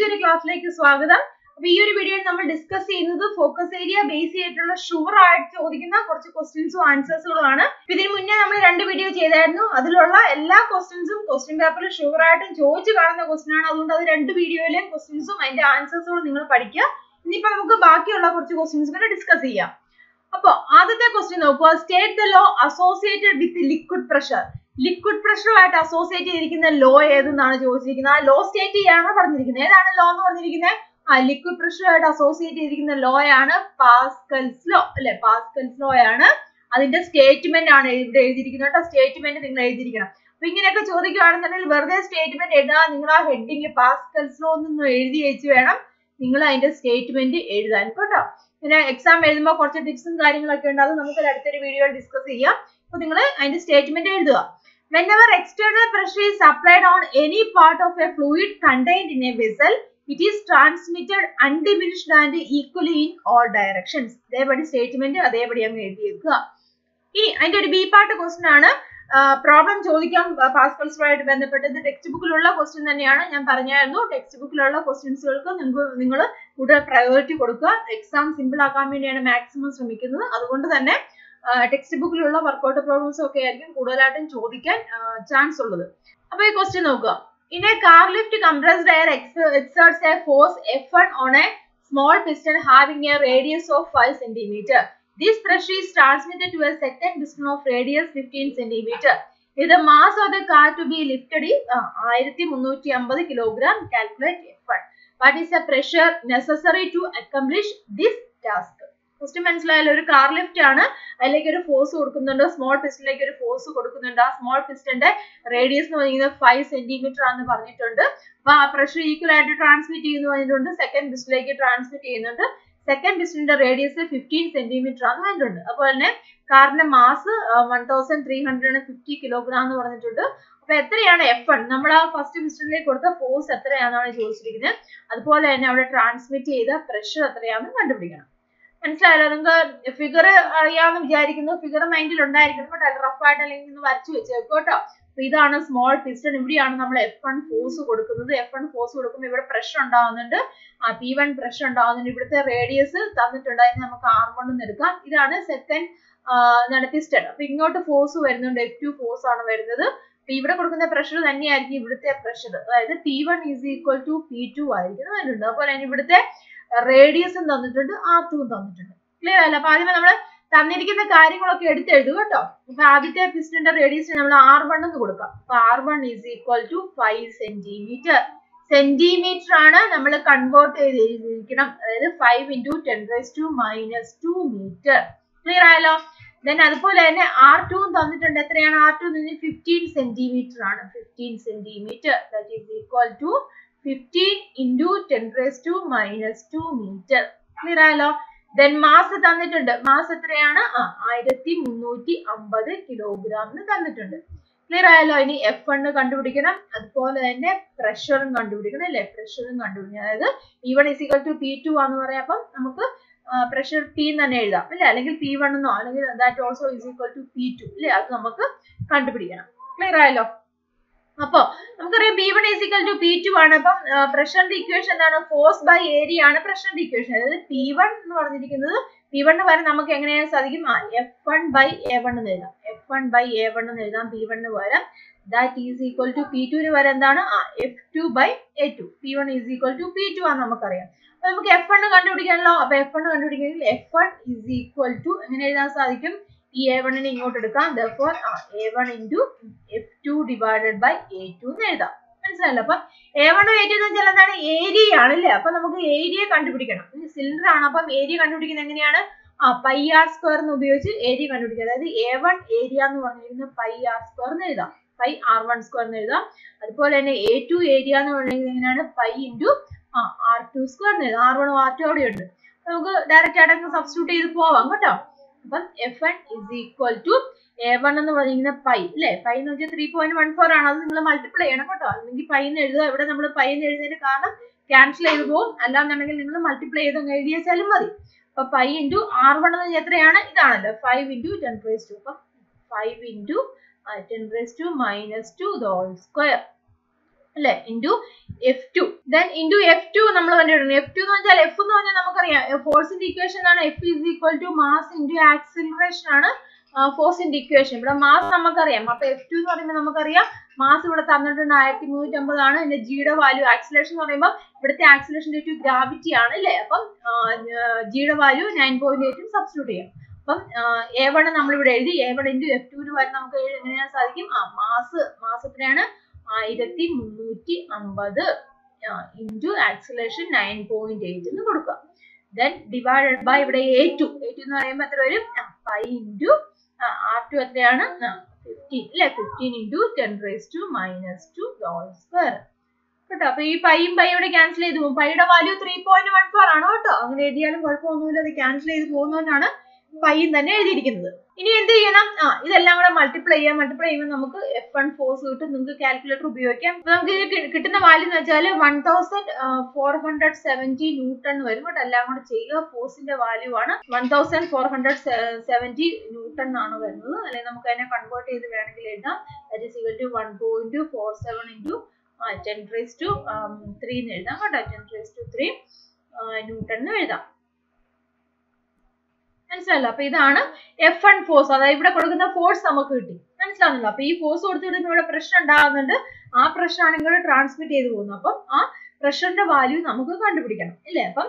പുതിയൊരു ക്ലാസ്സിലേക്ക് സ്വാഗതം അപ്പൊ ഈ ഒരു വീഡിയോയിൽ നമ്മൾ ഡിസ്കസ് ചെയ്യുന്നത് ഫോക്കസ് ഏരിയ ബേസ് ചെയ്തിട്ടുള്ള ഷുവർ ആയിട്ട് ചോദിക്കുന്ന കുറച്ച് ക്വസ്റ്റ്യൻസും ആൻസേഴ്സുകളും ആണ് ഇതിന് മുന്നേ നമ്മൾ രണ്ട് വീഡിയോ ചെയ്തായിരുന്നു അതിലുള്ള എല്ലാ ക്വസ്റ്റ്യൻസും ക്വസ്റ്റ്യൻ പേപ്പറിൽ ഷുവർ ആയിട്ടും ചോദിച്ചു കാണുന്ന ക്വസ്റ്റ്യൻ ആണ് അതുകൊണ്ട് അത് രണ്ട് വീഡിയോയിലെയും ക്വസ്റ്റ്യൻസും അതിന്റെ ആൻസേഴ്സുകളും നിങ്ങൾ പഠിക്കുക ഇനിയിപ്പോ നമുക്ക് ബാക്കിയുള്ള കുറച്ച് ക്വസ്റ്റ്യൻസ് കൂടെ ഡിസ്കസ് ചെയ്യാം അപ്പൊ ആദ്യത്തെ ക്വസ്റ്റ്യൻ നോക്കുക state the law associated with liquid pressure liquid പ്രഷറുമായിട്ട് അസോസിയേറ്റ് ചെയ്തിരിക്കുന്ന ലോ ഏതെന്നാണ് ചോദിച്ചിരിക്കുന്നത് ആ ലോ സ്റ്റേറ്റ് ചെയ്യാനാണ് പറഞ്ഞിരിക്കുന്നത് ഏതാണ് ലോ എന്ന് പറഞ്ഞിരിക്കുന്നത് ആ ലിക്വിഡ് പ്രഷറുമായിട്ട് അസോസിയേറ്റ് ചെയ്തിരിക്കുന്ന ലോ ആണ് പാസ്കൽസ് ലോ അല്ലെ പാസ്കൽസ് ലോ ആണ് അതിന്റെ സ്റ്റേറ്റ്മെന്റ് ആണ് ഇവിടെ എഴുതിയിരിക്കുന്നത് കേട്ടോ സ്റ്റേറ്റ്മെന്റ് നിങ്ങൾ എഴുതിയിരിക്കണം അപ്പൊ ഇങ്ങനെയൊക്കെ ചോദിക്കുകയാണെന്നുണ്ടെങ്കിൽ വെറുതെ സ്റ്റേറ്റ്മെന്റ് എഴുതാൻ നിങ്ങൾ ആ ഹെഡിങ് പാസ്കൽസ് ലോ എന്നൊന്ന് എഴുതി വെച്ച് വേണം നിങ്ങൾ അതിന്റെ സ്റ്റേറ്റ്മെന്റ് എഴുതാൻ കേട്ടോ പിന്നെ എക്സാം എഴുതുമ്പോൾ കുറച്ച് ടിപ്സും കാര്യങ്ങളൊക്കെ ഉണ്ട് അത് നമുക്ക് അടുത്തൊരു വീഡിയോയിൽ ഡിസ്കസ് ചെയ്യാം അപ്പൊ നിങ്ങൾ അതിന്റെ സ്റ്റേറ്റ്മെന്റ് എഴുതുക whenever external pressure is applied on any part of a fluid contained in a vessel it is transmitted undiminished and equally in all directions അതേപടി സ്റ്റേറ്റ്മെന്റ് അതേപടി അങ്ങ് എഴുതി വെക്കുക ഇനി അതിന്റെ ഒരു ബി പാർട്ട് ക്വസ്റ്റ്യൻ ആണ് പ്രോബ്ലം ചോദിക്കാം പാസ്കൽസുമായിട്ട് ബന്ധപ്പെട്ട് ഇത് ടെക്സ്റ്റ് ബുക്കിലുള്ള ക്വസ്റ്റ്യൻ തന്നെയാണ് ഞാൻ പറഞ്ഞായിരുന്നു ടെക്സ്റ്റ് ബുക്കിലുള്ള ക്വസ്റ്റ്യൻസുകൾക്ക് നിങ്ങൾക്ക് നിങ്ങൾ കൂടുതൽ പ്രയോറിറ്റി കൊടുക്കുക എക്സാം സിമ്പിൾ ആക്കാൻ വേണ്ടിയാണ് മാക്സിമം ശ്രമിക്കുന്നത് അതുകൊണ്ട് തന്നെ ടെക്സ്റ്റ് ബുക്കിലുള്ള വർക്കൗട്ട് പ്രോബ്ലംസ് ഒക്കെ ആയിരിക്കും കൂടുതലായിട്ടും ചോദിക്കാൻ ചാൻസ് ഉള്ളത് അപ്പൊ ഈ ക്വസ്റ്റ്യൻ നോക്കുക in a car lift compressed air exerts a force F one on a small piston having a radius of five centimetre this pressure is transmitted to a second piston of radius fifteen centimetre ഇത് mass of the car to be lifted ആയിരത്തി മുന്നൂറ്റി അമ്പത് kilogram calculate F one what is a pressure necessary to accomplish this task question മനസ്സിലായാലും ഒരു car lift ആണ് അതിലേക്ക് ഒരു force കൊടുക്കുന്നുണ്ട് സ്മോൾ പിസ്റ്റണിലേക്ക് ഒരു ഫോഴ്സ് കൊടുക്കുന്നുണ്ട് ആ സ്മോൾ പിസ്റ്റന്റെ റേഡിയസ് എന്ന് പറയുന്നത് ഫൈവ് സെന്റിമീറ്റർ ആണെന്ന് പറഞ്ഞിട്ടുണ്ട് അപ്പൊ ആ പ്രഷർ ഈക്വൽ ആയിട്ട് ട്രാൻസ്മിറ്റ് ചെയ്യുന്നു പറഞ്ഞിട്ടുണ്ട് സെക്കൻഡ് പിസ്റ്റണിലേക്ക് ട്രാൻസ്മിറ്റ് ചെയ്യുന്നുണ്ട് സെക്കൻഡ് പിസ്റ്റണിന്റെ റേഡിയസ് ഫിഫ്റ്റീൻ സെന്റിമീറ്റർ ആണെന്ന് പറഞ്ഞിട്ടുണ്ട് അതുപോലെ തന്നെ കാറിന്റെ mass one thousand three hundred fifty kilogram എന്ന് പറഞ്ഞിട്ടുണ്ട് അപ്പൊ എത്രയാണ് എഫ് വൺ നമ്മൾ ആ ഫസ്റ്റ് പിസ്റ്റണിലേക്ക് കൊടുത്ത ഫോഴ്സ് എത്രയാണെന്നാണ് ചോദിച്ചിരിക്കുന്നത് അതുപോലെ തന്നെ അവിടെ ട്രാൻസ്മിറ്റ് ചെയ്ത പ്രഷർ എത്രയാണെന്ന് കണ്ടുപിടിക്കണം മനസ്സിലായല്ലോ നിങ്ങൾക്ക് ഫിഗർ അറിയാമെന്ന് വിചാരിക്കുന്നു ഫിഗർ മൈൻഡിൽ ഉണ്ടായിരിക്കണം കേട്ടോ അല്ല റഫായിട്ട് അല്ലെങ്കിൽ ഒന്ന് വരച്ചു വെച്ചേക്കും കേട്ടോ അപ്പൊ ഇതാണ് സ്മോൾ പിസ്റ്റൺ ഇവിടെയാണ് നമ്മൾ എഫ് വൺ ഫോഴ്സ് കൊടുക്കുന്നത് എഫ് വൺ ഫോഴ്സ് കൊടുക്കുമ്പോൾ ഇവിടെ പ്രഷർ ഉണ്ടാവുന്നുണ്ട് ആ പി വൺ പ്രഷർ ഉണ്ടാവുന്നുണ്ട് ഇവിടുത്തെ റേഡിയസ് തന്നിട്ടുണ്ട് അതിന് നമുക്ക് ആർ വൺ എന്ന് എടുക്കാം ഇതാണ് സെക്കൻഡ് എന്താണ് പിസ്റ്റൺ അപ്പൊ ഇങ്ങോട്ട് ഫോഴ്സ് വരുന്നുണ്ട് എഫ് ടു ഫോഴ്സ് ആണ് വരുന്നത് അപ്പൊ ഇവിടെ കൊടുക്കുന്ന പ്രഷർ തന്നെയായിരിക്കും ഇവിടുത്തെ പ്രഷർ അതായത് P one is equal to P two ആയിരിക്കും വരുന്നുണ്ട് അതുപോലെ തന്നെ ഇവിടുത്തെ റേഡിയസും തന്നിട്ടുണ്ട് ആർ ടുവും തന്നിട്ടുണ്ട് ക്ലിയർ ആയല്ലോ അപ്പൊ ആദ്യമേ നമ്മൾ തന്നിരിക്കുന്ന കാര്യങ്ങളൊക്കെ എടുത്തെഴുതും കേട്ടോ അപ്പൊ ആദ്യത്തെ പിസ്റ്റന്റെ റേഡിയസ് നമ്മൾ ആർ വൺ എന്ന് കൊടുക്കാം അപ്പൊ R one is equal to five centimetre centimetre ആണ് നമ്മൾ കൺവേർട്ട് ചെയ്ത് എഴുതിയിരിക്കണം അതായത് five into ten raise to minus two metre clear ആയല്ലോ ദെൻ അതുപോലെ തന്നെ ആർ ടുവും തന്നിട്ടുണ്ട് എത്രയാണ് ആർ ടു ഫിഫ്റ്റീൻ സെന്റിമീറ്റർ ആണ് fifteen centimetre that is equal to fifteen into ten raise to minus two metre clear ആയല്ലോ ദെൻ മാസ് തന്നിട്ടുണ്ട് mass എത്രയാണ് ആ ആയിരത്തി മുന്നൂറ്റി അമ്പത് കിലോഗ്രാം തന്നിട്ടുണ്ട് ക്ലിയർ ആയല്ലോ ഇനി എഫ് വണ് കണ്ടുപിടിക്കണം അതുപോലെ തന്നെ പ്രഷറും കണ്ടുപിടിക്കണം അല്ലെ പ്രഷറും കണ്ടുപിടിക്കണം അതായത് P one is equal to P two ആന്ന് പറയാം അപ്പം നമുക്ക് പ്രഷർ പി തന്നെ എഴുതാം അല്ലെ അല്ലെങ്കിൽ പി വൺ എന്നോ അല്ലെങ്കിൽ that also is equal to P two അല്ലെ അത് നമുക്ക് കണ്ടുപിടിക്കണം ക്ലിയർ ആയല്ലോ അപ്പൊ നമുക്കറിയാം P one is equal to P two ആണ് അപ്പം പ്രഷറിന്റെ ഇക്വേഷൻ എന്താണ് ഫോഴ്സ് ബൈ ഏരിയ ആണ് പ്രഷറിന്റെ ഇക്വേഷൻ അതായത് പി വൺ എന്ന് പറഞ്ഞിരിക്കുന്നത് പി വണ്ണ് വരെ നമുക്ക് എങ്ങനെയാണ് സാധിക്കും ആ F one by A one എന്ന് എഴുതാം F one by A one എന്ന് എഴുതാം പി വണ്ണിന് പകരം that is equal to P ടുവിന് വരെ എന്താണ് ആ F two by A two P one is equal to P two ആണെന്ന് നമുക്കറിയാം അപ്പൊ നമുക്ക് എഫ് വൺ കണ്ടുപിടിക്കാനല്ലോ അപ്പൊ എഫ് വൺ കണ്ടുപിടിക്കണമെങ്കിൽ F one is equal to എങ്ങനെ എഴുതാൻ സാധിക്കും ഈ എ വണ്ണിനെ ഇങ്ങോട്ട് എടുക്കാം ദോർ A one into F two divided by A two എന്ന് എഴുതാം മനസ്സിലല്ലോ അപ്പൊ എ വൺ എ ടു എന്ന് വെച്ചാൽ എന്താണ് ഏരിയ ആണല്ലേ അപ്പൊ നമുക്ക് ഏരിയ കണ്ടുപിടിക്കണം സിലിണ്ടർ ആണ് അപ്പം ഏരിയ കണ്ടുപിടിക്കുന്നത് എങ്ങനെയാണ് ആ പൈ ആർ സ്ക്വയർ എന്ന് ഉപയോഗിച്ച് ഏരിയ കണ്ടുപിടിക്കുക അതായത് എ വൺ ഏരിയ എന്ന് പറഞ്ഞിരിക്കുന്നത് പൈ ആർ സ്ക്വയർ എന്ന് എഴുതാം പൈ ആർ വൺ സ്ക്വയർ എന്ന് എഴുതാം അതുപോലെ തന്നെ എ ടു ഏരിയ എന്ന് പറയുന്നത് എങ്ങനെയാണ് പൈ ഇൻറ്റു ആ ആർ ടു സ്ക്വയർ എന്ന് എഴുതാം ആർ വൺ ആർ ടു അവിടെ ഉണ്ട് നമുക്ക് ഡയറക്റ്റ് ആയിട്ട് സബ്സ്റ്റിറ്റ്യൂട്ട് ചെയ്ത് പോവാം കേട്ടോ അപ്പം F one is equal to A one എന്ന് പറഞ്ഞിരിക്കുന്ന പൈ അല്ലേ പൈ എന്ന് വെച്ചാൽ ത്രീ പോയിന്റ് വൺ ഫോർ ആണ് അത് നിങ്ങൾ മൾട്ടിപ്ലൈ ചെയ്യണം കേട്ടോ അല്ലെങ്കിൽ പൈ എന്ന് എഴുതുക ഇവിടെ നമ്മൾ പൈ എന്ന് എഴുതുന്നതിന് കാരണം ക്യാൻസൽ ചെയ്ത് പോകും അല്ലാന്നുണ്ടെങ്കിൽ നിങ്ങൾ മൾട്ടിപ്ലൈ ചെയ്ത് എഴുതി വെച്ചാലും മതി അപ്പൊ പൈ ഇൻറ്റു ആർ വൺ എന്ന് എത്രയാണ് ഇതാണല്ലോ five into ten raise to അപ്പം five into ten raise to minus two the whole square അല്ലെ into F two then into F two നമ്മൾ കണ്ടുപിടിക്കണം എഫ് ടു എന്ന് വെച്ചാൽ എഫ് എന്ന് പറഞ്ഞാൽ നമുക്കറിയാം ഫോഴ്സിന്റെ ഇക്വേഷൻ ആണ് F is equal to mass into acceleration ആണ് ഫോഴ്സിന്റെ ഇക്വേഷൻ ഇവിടെ മാസ് നമുക്കറിയാം അപ്പൊ എഫ് ടു എന്ന് പറയുമ്പോൾ നമുക്കറിയാം മാസ് ഇവിടെ തന്നിട്ടുണ്ട് ആയിരത്തി മുന്നൂറ്റി അമ്പതാണ് പിന്നെ ജിയുടെ വാല്യൂ ആക്സിലേഷൻ എന്ന് പറയുമ്പോൾ ഇവിടുത്തെ ആക്സിലേഷൻ ഡ്യൂ ടു ഗ്രാവിറ്റി ആണ് അല്ലേ അപ്പം ജിയുടെ വാല്യൂ നയൻ പോയിന്റ് എയ്റ്റും സബ്സ്റ്റിറ്റ്യൂട്ട് ചെയ്യാം അപ്പം എ വൺ നമ്മൾ ഇവിടെ എഴുതി എ വൺ ഇൻറ്റു എഫ് ടുവിന് വരെ നമുക്ക് എങ്ങനെയാ സാധിക്കും ആ മാസ് മാസ് എത്രയാണ് ആയിരത്തി മുന്നൂറ്റി അമ്പത് into acceleration nine point eight എന്ന് കൊടുക്കുക ദെൻ ഡിവൈഡഡ് ബൈ ഇവിടെ എ ടു എ ടു എന്ന് പറയുമ്പോൾ എത്ര വരും ഫൈവ് ഇൻറ്റു ആർ ടു എത്രയാണ് ഫിഫ്റ്റീൻ അല്ലെ fifteen into ten raise to minus two whole square കേട്ടോ അപ്പൊ ഈ പൈയും പൈ ഇവിടെ ക്യാൻസൽ ചെയ്ത് പോകും പൈയുടെ value three point one four ആണ് കേട്ടോ അങ്ങനെ എഴുതിയാലും കുഴപ്പമൊന്നുമില്ല അത് ക്യാൻസൽ ചെയ്ത് പോകുന്നതുകൊണ്ടാണ് പൈയും തന്നെ എഴുതിയിരിക്കുന്നത് ഇനി എന്ത് ചെയ്യണം ആ ഇതെല്ലാം കൂടെ മൾട്ടിപ്ലൈ ചെയ്യാം മൾട്ടിപ്ലൈ ചെയ്യുമ്പോൾ നമുക്ക് എഫ് വൺ ഫോഴ്സ് കിട്ടും നിങ്ങൾക്ക് കാൽക്കുലേറ്റർ ഉപയോഗിക്കാം അപ്പൊ നമുക്ക് ഇത് കിട്ടുന്ന വാല്യൂ എന്ന് വെച്ചാൽ one thousand four hundred seventy newton വരും കേട്ടോ എല്ലാം കൂടെ ചെയ്യുക ഫോഴ്സിന്റെ വാല്യൂ ആണ് one thousand four hundred seventy newton ആണ് വരുന്നത് അല്ലെങ്കിൽ നമുക്ക് അതിനെ കൺവേർട്ട് ചെയ്ത് വേണമെങ്കിൽ എഴുതാം that is equal to one point four seven into ten raise to three എന്ന് എഴുതാം കേട്ടോ ten raise to three newton എന്ന് എഴുതാം മനസ്സിലായല്ലോ അപ്പൊ ഇതാണ് എഫ് വൺ ഫോഴ്സ് അതായത് ഇവിടെ കൊടുക്കുന്ന ഫോഴ്സ് നമുക്ക് കിട്ടി മനസ്സിലാവുന്നല്ലോ അപ്പൊ ഈ ഫോഴ്സ് കൊടുത്തിട്ട് ഇവിടെ പ്രഷർ ഉണ്ടാകുന്നുണ്ട് ആ പ്രഷറാണ് ഇങ്ങോട്ട് ട്രാൻസ്മിറ്റ് ചെയ്ത് പോകുന്നത് അപ്പം ആ പ്രഷറിന്റെ വാല്യൂ നമുക്ക് കണ്ടുപിടിക്കണം ഇല്ലേ അപ്പം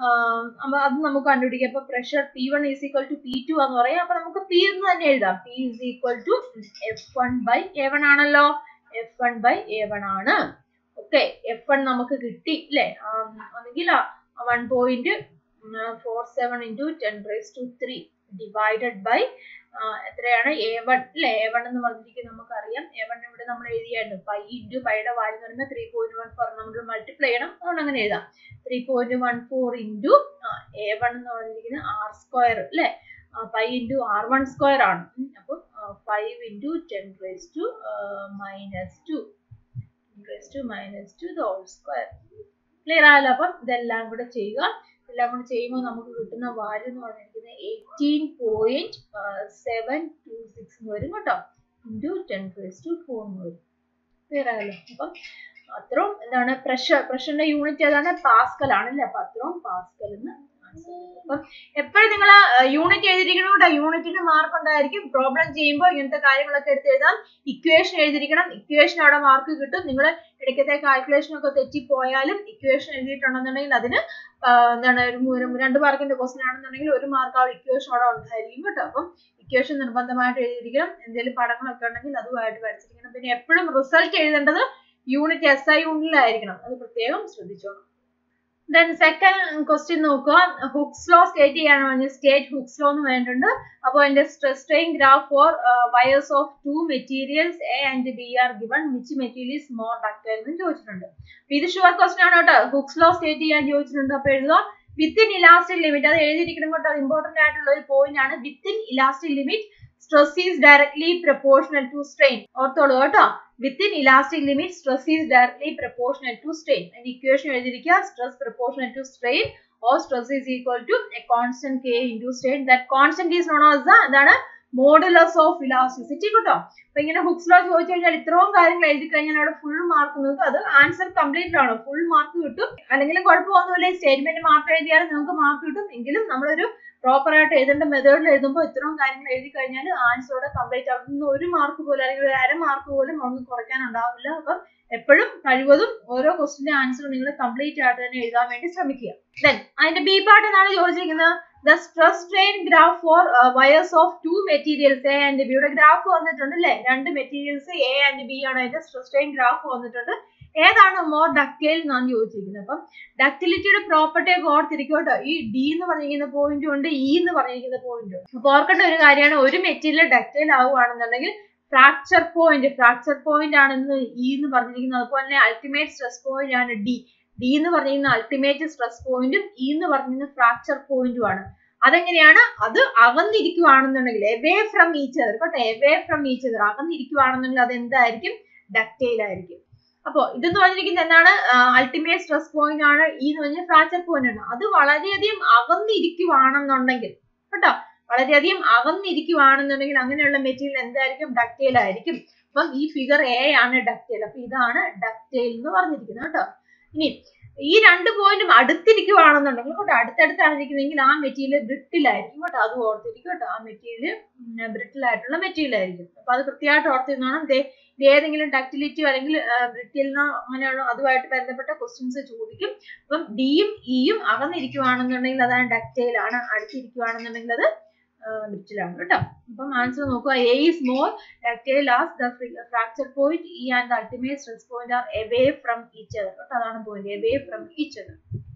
അത് നമുക്ക് കണ്ടുപിടിക്കാം അപ്പൊ pressure P one is equal to P two എന്ന് പറയാം അപ്പൊ നമുക്ക് പി എന്ന് തന്നെ എഴുതാം P is equal to F one by A one ആണല്ലോ F one by A one ആണ് ഓക്കെ എഫ് വൺ നമുക്ക് കിട്ടി ഇല്ലേ ഒന്നെങ്കിൽ one point four seven into ten raise to three divided by എത്രയാണ് എ വൺ അല്ലെ എ വൺ എന്ന് പറഞ്ഞിരിക്കുന്നത് നമുക്കറിയാം എ വൺ ഇവിടെ നമ്മൾ എഴുതിയായിരുന്നു പൈ ഇൻറ്റു പൈയുടെ വാല്യൂ എന്ന് പറയുമ്പോൾ ത്രീ പോയിന്റ് വൺ ഫോർ നമ്മൾ മൾട്ടിപ്ലൈ ചെയ്യണം അതുകൊണ്ട് അങ്ങനെ എഴുതാം three point one four into A one എന്ന് പറഞ്ഞിരിക്കുന്നത് ആർ സ്ക്വയർ അല്ലെ pi into R one square ആണ് അപ്പം five into ten raise to minus two raise to minus two the whole square clear ആയല്ലോ അപ്പം ഇതെല്ലാം കൂടെ ചെയ്യുക എല്ലാം കൂടെ ചെയ്യുമ്പോൾ നമുക്ക് കിട്ടുന്ന വാല്യൂ എന്ന് പറഞ്ഞിരിക്കുന്നത് eighteen point seven two six എന്ന് വരും കേട്ടോ into ten plus two four എന്ന് വരും ക്ലിയർ ആയല്ലോ അപ്പം അത്രയും എന്താണ് പ്രഷർ പ്രഷറിന്റെ യൂണിറ്റ് ഏതാണ് പാസ്കൽ ആണല്ലേ അപ്പൊ അത്രയും പാസ്കൽ എന്ന് അപ്പം എപ്പോഴും നിങ്ങൾ യൂണിറ്റ് എഴുതിയിരിക്കണം കേട്ടോ യൂണിറ്റിന് മാർക്ക് ഉണ്ടായിരിക്കും പ്രോബ്ലം ചെയ്യുമ്പോൾ ഇങ്ങനത്തെ കാര്യങ്ങളൊക്കെ എടുത്ത് എഴുതാം ഇക്വേഷൻ എഴുതിയിരിക്കണം ഇക്വേഷൻ അവിടെ മാർക്ക് കിട്ടും നിങ്ങൾ ഇടയ്ക്കത്തെ കാൽക്കുലേഷൻ ഒക്കെ തെറ്റിപ്പോയാലും ഇക്വേഷൻ എഴുതിയിട്ടുണ്ടെന്നുണ്ടെങ്കിൽ അതിന് എന്താണ് ഒരു രണ്ട് മാർക്കിന്റെ ക്വസ്റ്റൻ ആണെന്നുണ്ടെങ്കിൽ ഒരു മാർക്ക് ആ ഇക്വേഷൻ അവിടെ ഉണ്ടായിരിക്കും കേട്ടോ അപ്പം ഇക്വേഷൻ നിർബന്ധമായിട്ട് എഴുതിയിരിക്കണം എന്തെങ്കിലും പടങ്ങളൊക്കെ ഉണ്ടെങ്കിൽ അതുമായിട്ട് പഠിച്ചിരിക്കണം പിന്നെ എപ്പോഴും റിസൾട്ട് എഴുതേണ്ടത് യൂണിറ്റ് എസ് ഐ യൂണിറ്റിലായിരിക്കണം അത് പ്രത്യേകം ശ്രദ്ധിച്ചോണം ദെൻ സെക്കൻഡ് ക്വസ്റ്റ്യൻ നോക്കുക ഹുക്സ് ലോ സ്റ്റേറ്റ് ചെയ്യാൻ പറഞ്ഞ സ്റ്റേറ്റ് ഹുക്സ് ലോ എന്ന് വേണ്ടിട്ടുണ്ട് അപ്പോൾ അതിന്റെ stress strain graph for wires of two materials A and B are given which material is more ductile എന്ന് ചോദിച്ചിട്ടുണ്ട് അപ്പൊ ഇത് ഷുവർ ക്വസ്റ്റൻ ആണ് കേട്ടോ ഹുക്സ് ലോ സ്റ്റേറ്റ് ചെയ്യാൻ ചോദിച്ചിട്ടുണ്ട് അപ്പൊ എഴുതുക വിത്തിൻ ഇലാസ്റ്റിക് ലിമിറ്റ് അത് എഴുതിയിരിക്കണം കേട്ടോ ഇമ്പോർട്ടന്റ് ആയിട്ടുള്ള ഒരു പോയിന്റ് ആണ് within elastic limit stress is directly proportional to strain ഓർത്തോളൂ കേട്ടോ within elastic limit stress is directly proportional to strain അതിന്റെ ഇക്വേഷൻ എഴുതിയിരിക്കുക stress proportional to strain or stress is equal to a constant K into strain that constant is known as the എന്താണ് modulus of elasticity കേട്ടോ അപ്പൊ ഇങ്ങനെ hooks law ചോദിച്ചു കഴിഞ്ഞാൽ ഇത്രയും കാര്യങ്ങൾ എഴുതി കഴിഞ്ഞാൽ അവിടെ ഫുൾ മാർക്ക് നിങ്ങൾക്ക് അത് ആൻസർ കംപ്ലീറ്റ് ആണ് ഫുൾ മാർക്ക് കിട്ടും അല്ലെങ്കിൽ കുഴപ്പമൊന്നുമില്ല സ്റ്റേറ്റ്മെന്റ് മാത്രം എഴുതിയാലും നമുക്ക് മാർക്ക് കിട്ടും എങ്കിലും നമ്മളൊരു പ്രോപ്പർ ആയിട്ട് എഴുതേണ്ട മെത്തേഡിൽ എഴുതുമ്പോൾ ഇത്രയും കാര്യങ്ങൾ എഴുതി കഴിഞ്ഞാൽ ആൻസറോടെ കംപ്ലീറ്റ് ആവുന്ന ഒരു മാർക്ക് പോലും അല്ലെങ്കിൽ ഒരു അര മാർക്ക് പോലും അവിടെ കുറയ്ക്കാൻ ഉണ്ടാവില്ല അപ്പം എപ്പോഴും കഴിവതും ഓരോ ക്വസ്റ്റിന്റെ ആൻസർ നിങ്ങൾ കംപ്ലീറ്റ് ആയിട്ട് തന്നെ എഴുതാൻ വേണ്ടി ശ്രമിക്കുക ദെൻ അതിന്റെ ബി പാർട്ട് എന്നാണ് ചോദിച്ചിരിക്കുന്നത് the stress strain graph for wires of two materials A and B ഇവിടെ ഗ്രാഫ് വന്നിട്ടുണ്ട് അല്ലേ രണ്ട് മെറ്റീരിയൽസ് എ ആൻഡ് ബി ആണ് അതിന്റെ സ്ട്രെസ് സ്ട്രെയിൻ ഗ്രാഫ് വന്നിട്ടുണ്ട് ഏതാണ് മോർ ഡക്റ്റൈൽ എന്നാണ് ചോദിച്ചിരിക്കുന്നത് അപ്പം ഡക്റ്റിലിറ്റിയുടെ പ്രോപ്പർട്ടി ഒക്കെ ഓർത്തിരിക്കും കേട്ടോ ഈ ഡി എന്ന് പറഞ്ഞിരിക്കുന്ന പോയിന്റും ഉണ്ട് ഇ എന്ന് പറഞ്ഞിരിക്കുന്ന പോയിന്റും ഉണ്ട് അപ്പൊ ഓർക്കേണ്ട ഒരു കാര്യമാണ് ഒരു മെറ്റീരിയൽ ഡക്റ്റൈൽ ആവുകയാണെന്നുണ്ടെങ്കിൽ ഫ്രാക്ചർ പോയിന്റ് ഫ്രാക്ചർ പോയിന്റ് ആണെന്ന് ഇ എന്ന് പറഞ്ഞിരിക്കുന്നത് അതുപോലെ തന്നെ അൾട്ടിമേറ്റ് സ്ട്രെസ് പോയിന്റ് ആണ് ഡി ഡി എന്ന് പറഞ്ഞിരിക്കുന്ന അൾട്ടിമേറ്റ് സ്ട്രെസ് പോയിന്റും ഇ എന്ന് പറഞ്ഞിരിക്കുന്ന ഫ്രാക്ചർ പോയിന്റും ആണ് അതെങ്ങനെയാണ് അത് അകന്നിരിക്കുവാണെന്നുണ്ടെങ്കിൽ എവേ ഫ്രം ഈച്ച് അതർ കേട്ടോ എവേ ഫ്രം ഈച്ച് അതർ അകന്നിരിക്കുവാണെന്നുണ്ടെങ്കിൽ അത് എന്തായിരിക്കും ഡക്റ്റൈൽ ആയിരിക്കും അപ്പോ ഇതെന്ന് പറഞ്ഞിരിക്കുന്നത് എന്താണ് അൾട്ടിമേറ്റ് സ്ട്രെസ് പോയിന്റ് ആണ് ഈ എന്ന് പറഞ്ഞാൽ ഫ്രാക്ചർ പോയിന്റ് ആണ് അത് വളരെയധികം അകന്നിരിക്കുവാണെന്നുണ്ടെങ്കിൽ കേട്ടോ വളരെയധികം അകന്നിരിക്കുവാണെന്നുണ്ടെങ്കിൽ അങ്ങനെയുള്ള മെറ്റീരിയൽ എന്തായിരിക്കും ഡക്റ്റൈൽ ആയിരിക്കും അപ്പം ഈ ഫിഗർ എ ആണ് ഡക്റ്റൈൽ അപ്പൊ ഇതാണ് ഡക്റ്റൈൽ എന്ന് പറഞ്ഞിരിക്കുന്നത് കേട്ടോ ഇനി ഈ രണ്ട് പോയിന്റും അടുത്തിരിക്കുവാണെന്നുണ്ടെങ്കിൽ കേട്ടോ അടുത്തടുത്താണ് ഇരിക്കുന്നതെങ്കിൽ ആ മെറ്റീരിയൽ ബ്രിട്ടിൽ ആയിരിക്കും കേട്ടോ അത് ഓർത്തിരിക്കും കേട്ടോ ആ മെറ്റീരിയൽ ബ്രിട്ടിൽ ആയിട്ടുള്ള മെറ്റീരിയൽ ആയിരിക്കും അപ്പൊ അത് കൃത്യമായിട്ട് ഓർത്തിരുന്നോണം ദേ ഇത് ഏതെങ്കിലും ഡക്റ്റിലിറ്റിയോ അല്ലെങ്കിൽ ബ്രിട്ടിലിനോ അങ്ങനെയുള്ള അതുമായിട്ട് ബന്ധപ്പെട്ട ക്വസ്റ്റ്യൻസ് ചോദിക്കും അപ്പം ഡിയും ഇയും അകന്നിരിക്കുവാണെന്നുണ്ടെങ്കിൽ അതാണ് ഡക്റ്റൈൽ ആണ് അടുത്തിരിക്കുവാണെന്നുണ്ടെങ്കിൽ അത് ബ്രിട്ടിലാണ് കേട്ടോ അപ്പം ആൻസർ നോക്കുക a is more ductile as the fracture point e and the ultimate stress point are away from each other കേട്ടോ അതാണ് point away from each other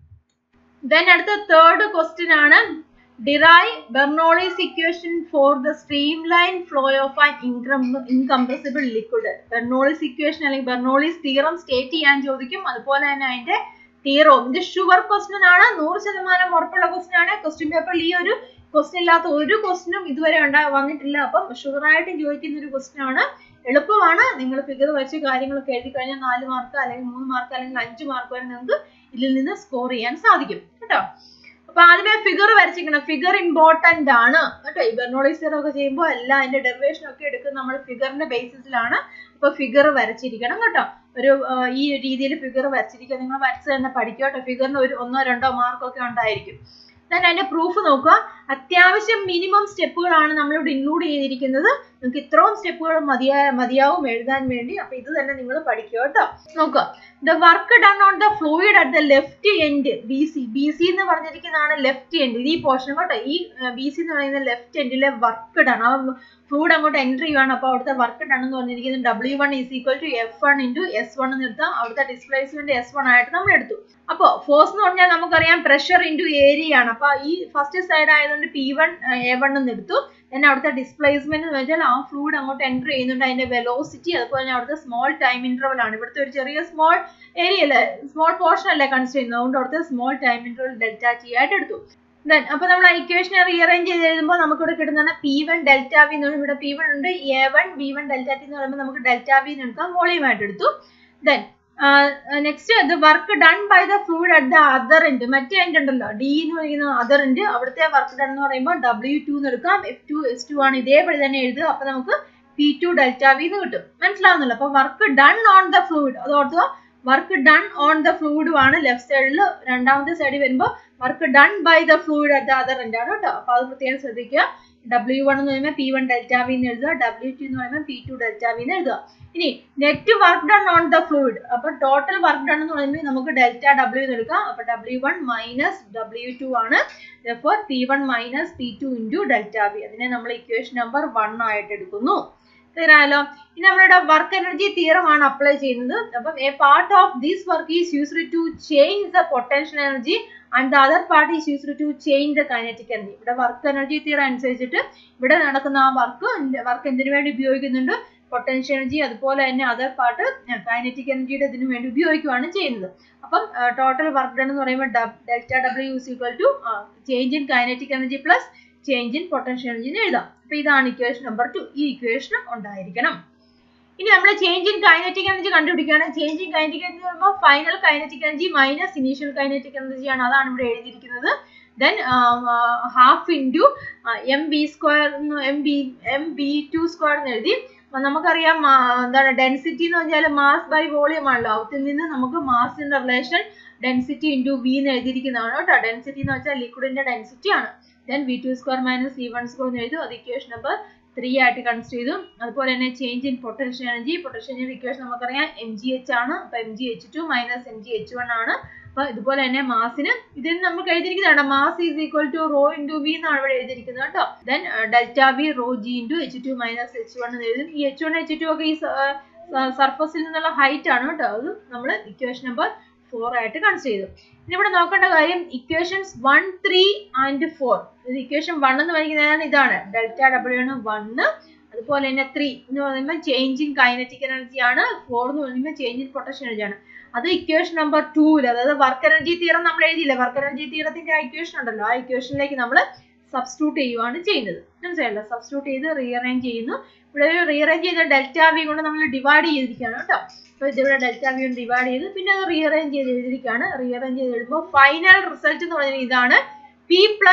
then അടുത്ത തേർഡ് ക്വസ്റ്റ്യൻ ആണ് derive Bernoulli's equation for the streamline flow of an incompressible liquid Bernoulli's equation അല്ലെങ്കിൽ Bernoulli's theorem state ചെയ്യാൻ ചോദിക്കും അതുപോലെ തന്നെ അതിന്റെ തീറവും ഇത് ഷുവർ ക്വസ്റ്റ്യൻ ആണ് നൂറ് ശതമാനം ഉറപ്പുള്ള ക്വസ്റ്റ്യൻ ആണ് ക്വസ്റ്റ്യൻ പേപ്പറിൽ ഈ ഒരു ക്വസ്റ്റ്യൻ ഇല്ലാത്ത ഒരു ക്വസ്റ്റ്യനും ഇതുവരെ ഉണ്ടാ വന്നിട്ടില്ല അപ്പം ഷുവറായിട്ട് ചോദിക്കുന്ന ഒരു ക്വസ്റ്റ്യൻ ആണ് എളുപ്പമാണ് നിങ്ങൾ ഫിഗർ വെച്ച് കാര്യങ്ങളൊക്കെ എഴുതി കഴിഞ്ഞാൽ നാല് മാർക്ക് അല്ലെങ്കിൽ മൂന്ന് മാർക്ക് അല്ലെങ്കിൽ അഞ്ച് മാർക്ക് വരെ നിങ്ങൾക്ക് ഇതിൽ നിന്ന് സ്കോർ ചെയ്യാൻ സാധിക്കും കേട്ടോ അപ്പൊ ആദ്യമേ ഫിഗർ വരച്ചിരിക്കണം ഫിഗർ ഇമ്പോർട്ടന്റ് ആണ് കേട്ടോ ഈ ബെർണോളിസർ ഒക്കെ ചെയ്യുമ്പോൾ എല്ലാം അതിന്റെ ഡെറിവേഷൻ ഒക്കെ എടുക്കുന്നത് നമ്മൾ ഫിഗറിന്റെ ബേസിസിലാണ് അപ്പൊ ഫിഗർ വരച്ചിരിക്കണം കേട്ടോ ഒരു ഈ രീതിയിൽ ഫിഗർ വരച്ചിരിക്കുക നിങ്ങൾ വരച്ച് തന്നെ പഠിക്കുക കേട്ടോ ഫിഗറിന് ഒരു ഒന്നോ രണ്ടോ മാർക്കൊക്കെ ഉണ്ടായിരിക്കും ദെൻ അതിന്റെ പ്രൂഫ് നോക്കുക അത്യാവശ്യം മിനിമം സ്റ്റെപ്പുകളാണ് നമ്മളിവിടെ ഇൻക്ലൂഡ് ചെയ്തിരിക്കുന്നത് നിങ്ങൾക്ക് ഇത്രയും സ്റ്റെപ്പുകൾ മതിയാ മതിയാവും എഴുതാൻ വേണ്ടി അപ്പൊ ഇത് തന്നെ നിങ്ങൾ പഠിക്കുക കേട്ടോ നോക്കുക the work done on the fluid at the left end B C B C എന്ന് പറഞ്ഞിരിക്കുന്നതാണ് ലെഫ്റ്റ് എൻഡ് ഇത് ഈ പോർഷൻ കേട്ടോ ഈ ബി സി എന്ന് പറയുന്ന ലെഫ്റ്റ് എൻഡിലെ വർക്ക് ഡൺ ആ ഫ്ലൂയിഡ് അങ്ങോട്ട് എൻ്റർ ചെയ്യുവാണ് അപ്പോൾ അവിടുത്തെ വർക്ക് ഡൺ എന്ന് പറഞ്ഞിരിക്കുന്നത് W one is equal to F one into S one എന്ന് എടുത്താൽ അവിടുത്തെ ഡിസ്പ്ലേസ്മെന്റ് എസ് വൺ ആയിട്ട് നമ്മൾ എടുത്തു അപ്പോൾ ഫോഴ്സ് എന്ന് പറഞ്ഞാൽ നമുക്കറിയാം പ്രഷർ ഇൻറ്റു ഏരിയ ആണ് അപ്പോൾ ഈ ഫസ്റ്റ് സൈഡ് ആയതുകൊണ്ട് പി വൺ എ വൺ എന്ന് എടുത്തു then അവിടുത്തെ ഡിസ്പ്ലേസ്മെന്റ് എന്ന് വെച്ചാൽ ആ ഫ്ലൂയിഡ് അങ്ങോട്ട് എൻ്റർ ചെയ്യുന്നുണ്ട് അതിന്റെ വെലോസിറ്റി അതുപോലെ തന്നെ അവിടുത്തെ സ്മോൾ ടൈം ഇന്റർവൽ ആണ് ഇവിടുത്തെ ഒരു ചെറിയ സ്മോൾ ഏരിയ അല്ലേ സ്മോൾ പോർഷൻ അല്ലേ കൺസിഡർ ചെയ്യുന്നത് അതുകൊണ്ട് അവിടുത്തെ small time interval delta T ആയിട്ട് എടുത്തു ദെൻ അപ്പൊ നമ്മൾ ഇക്വേഷൻ റീഅറേഞ്ച് ചെയ്ത് എഴുതുമ്പോൾ നമുക്ക് ഇവിടെ കിട്ടുന്നതാണ് പി വൺ ഡെൽറ്റ വി എന്ന് ഇവിടെ പി വൺ ഉണ്ട് A one B one delta T എന്ന് പറയുമ്പോൾ നമുക്ക് ഡെൽറ്റ വി എന്ന് എടുക്കാം വോളിയം ആയിട്ട് എടുത്തു then next the work done by the fluid at the other end മറ്റേ എൻഡ് ഉണ്ടല്ലോ ഡി എന്ന് പറയുന്ന അതർ എൻഡ് അവിടുത്തെ വർക്ക് ഡൺ എന്ന് പറയുമ്പോൾ ഡബ്ല്യു ടു എന്ന് എടുക്കാം എഫ് ടു എസ് ടു ആണ് ഇതേപടി തന്നെ എഴുതുക അപ്പൊ നമുക്ക് പി ടു ഡെൽറ്റ വി എന്ന് കിട്ടും മനസ്സിലാവുന്നല്ലോ അപ്പൊ work done on the fluid അത് ഓർത്തുക വർക്ക് ഡൺ ഓൺ ദ ഫ്ലൂയിഡും ആണ് ലെഫ്റ്റ് സൈഡിൽ രണ്ടാമത്തെ സൈഡിൽ വരുമ്പോൾ work done by the fluid at the other end ആണ് കേട്ടോ അപ്പൊ അത് പ്രത്യേകം ശ്രദ്ധിക്കുക ഡബ്ല്യു വൺ എന്ന് പറയുമ്പോൾ പി വൺ ഡെൽറ്റ വി എന്ന് എഴുതുക ഡബ്ല്യു ടു എന്ന് പറയുമ്പോൾ പി ടു ഡെൽറ്റ വി എന്ന് എഴുതുക ഇനി net work done on the fluid അപ്പൊ ടോട്ടൽ വർക്ക് ഡൺ എന്ന് പറയുമ്പോൾ നമുക്ക് ഡെൽറ്റ ഡബ്ല്യു എന്ന് എടുക്കാം അപ്പൊ W one minus W two ആണ് for P one minus P two into delta V അതിനെ നമ്മൾ ഇക്വേഷൻ നമ്പർ വൺ ആയിട്ട് എടുക്കുന്നു ക്ലിയർ ആയല്ലോ ഇനി നമ്മളുടെ വർക്ക് എനർജി തിയറം ആണ് അപ്ലൈ ചെയ്യുന്നത് അപ്പം a part of this work is used to change the potential energy and the other part is used to change the kinetic energy ഇവിടെ work energy theorem അനുസരിച്ചിട്ട് ഇവിടെ നടക്കുന്ന ആ വർക്ക് വർക്ക് എന്തിനു വേണ്ടി ഉപയോഗിക്കുന്നുണ്ട് പൊട്ടൻഷ്യൽ എനർജി അതുപോലെ തന്നെ അതർ പാർട്ട് കൈനറ്റിക് എനർജിയുടെ ഇതിനു വേണ്ടി ഉപയോഗിക്കുകയാണ് ചെയ്യുന്നത് അപ്പം ടോട്ടൽ വർക്ക് ഡൺ എന്ന് പറയുമ്പോൾ delta W is equal to change in kinetic energy plus change in potential energy എന്ന് എഴുതാം അപ്പൊ ഇതാണ് ഇക്വേഷൻ നമ്പർ ടു ഈ ഇക്വേഷനും ഉണ്ടായിരിക്കണം ഇനി നമ്മൾ ചേഞ്ച് ഇൻ കൈനറ്റിക് എനർജി കണ്ടുപിടിക്കുകയാണ് ചേഞ്ച് ഇൻ കൈനറ്റിക് എനർജി പറയുമ്പോൾ final kinetic energy minus initial kinetic energy ആണ് അതാണ് ഇവിടെ എഴുതിയിരിക്കുന്നത് then half into M B square M B M B two square എന്ന് എഴുതി നമുക്കറിയാം എന്താണ് ഡെൻസിറ്റി എന്ന് പറഞ്ഞാൽ മാസ് ബൈ വോളിയം ആണല്ലോ അവത്തിൽ നിന്ന് നമുക്ക് മാസിന്റെ റിലേഷൻ ഡെൻസിറ്റി ഇൻറ്റു വി എന്ന് എഴുതിയിരിക്കുന്നതാണ് കേട്ടോ ഡെൻസിറ്റി എന്ന് വെച്ചാൽ ലിക്വിഡിന്റെ ഡെൻസിറ്റി ആണ് then V two square minus V one square എന്ന് എഴുതും അത് ഇക്വേഷൻ നമ്പർ ത്രീ ആയിട്ട് കൺസിഡർ ചെയ്തു അതുപോലെ തന്നെ change in potential energy potential energy equation നമുക്കറിയാം എം ജി എച്ച് ആണ് അപ്പൊ M G H two minus M G H one ആണ് അപ്പൊ ഇതുപോലെ തന്നെ മാസിന് ഇതിന് നമുക്ക് എഴുതിയിരിക്കുന്നതാണ് mass is equal to rho into V എന്നാണ് ഇവിടെ എഴുതിയിരിക്കുന്നത് കേട്ടോ then delta V rho G into H two minus H one എന്ന് എഴുതും ഈ എച്ച് വൺ എച്ച് ടു ഒക്കെ ഈ സർഫസിൽ നിന്നുള്ള ഹൈറ്റ് ആണ് കേട്ടോ അത് നമ്മൾ ഇക്വേഷൻ നമ്പർ ഫോർ ആയിട്ട് കൺസിഡർ ചെയ്തു ഇനി ഇവിടെ നോക്കേണ്ട കാര്യം equations one three and four ഇത് ഇക്വേഷൻ വൺ എന്ന് പറയുന്നത് ഇതാണ് ഡെൽറ്റ ഡബ്ല്യു ആണ് വണ്ണ് അതുപോലെ തന്നെ ത്രീ എന്ന് പറയുമ്പോൾ ചേഞ്ച് ഇൻ കൈനറ്റിക് എനർജി ആണ് ഫോർ എന്ന് പറയുമ്പോൾ ചേഞ്ച് ഇൻ പൊട്ടൻഷ്യൽ എനർജി ആണ് അത് ഇക്വേഷൻ നമ്പർ ടൂല് അതായത് വർക്ക് എനർജി തീരം നമ്മൾ എഴുതിയില്ല വർക്ക് എനർജി തീരത്തിന്റെ ആ ഇക്വേഷൻ ഉണ്ടല്ലോ ആ ഇക്വേഷനിലേക്ക് നമ്മൾ സബ്സ്റ്റിറ്റ്യൂട്ട് ചെയ്യുവാണ് ചെയ്യുന്നത് മനസ്സിലായല്ലോ സബ്സ്റ്റിറ്റ്യൂട്ട് ചെയ്ത് റീഅറേഞ്ച് ചെയ്യുന്നു ഇവിടെ ഒരു റീഅറേഞ്ച് ചെയ്ത ഡെൽറ്റ വി കൊണ്ട് നമ്മൾ ഡിവൈഡ് ചെയ്തിരിക്കുകയാണ് കേട്ടോ അപ്പോൾ ഇതിവിടെ ഡെൽറ്റ വി കൊണ്ട് ഡിവൈഡ് ചെയ്ത് പിന്നെ അത് റീഅറേഞ്ച് ചെയ്ത് എഴുതിയിരിക്കുകയാണ് റീഅറേഞ്ച് ചെയ്ത് എഴുതുമ്പോൾ ഫൈനൽ റിസൾട്ട് എന്ന് പറയുന്നത് ഇതാണ് P plus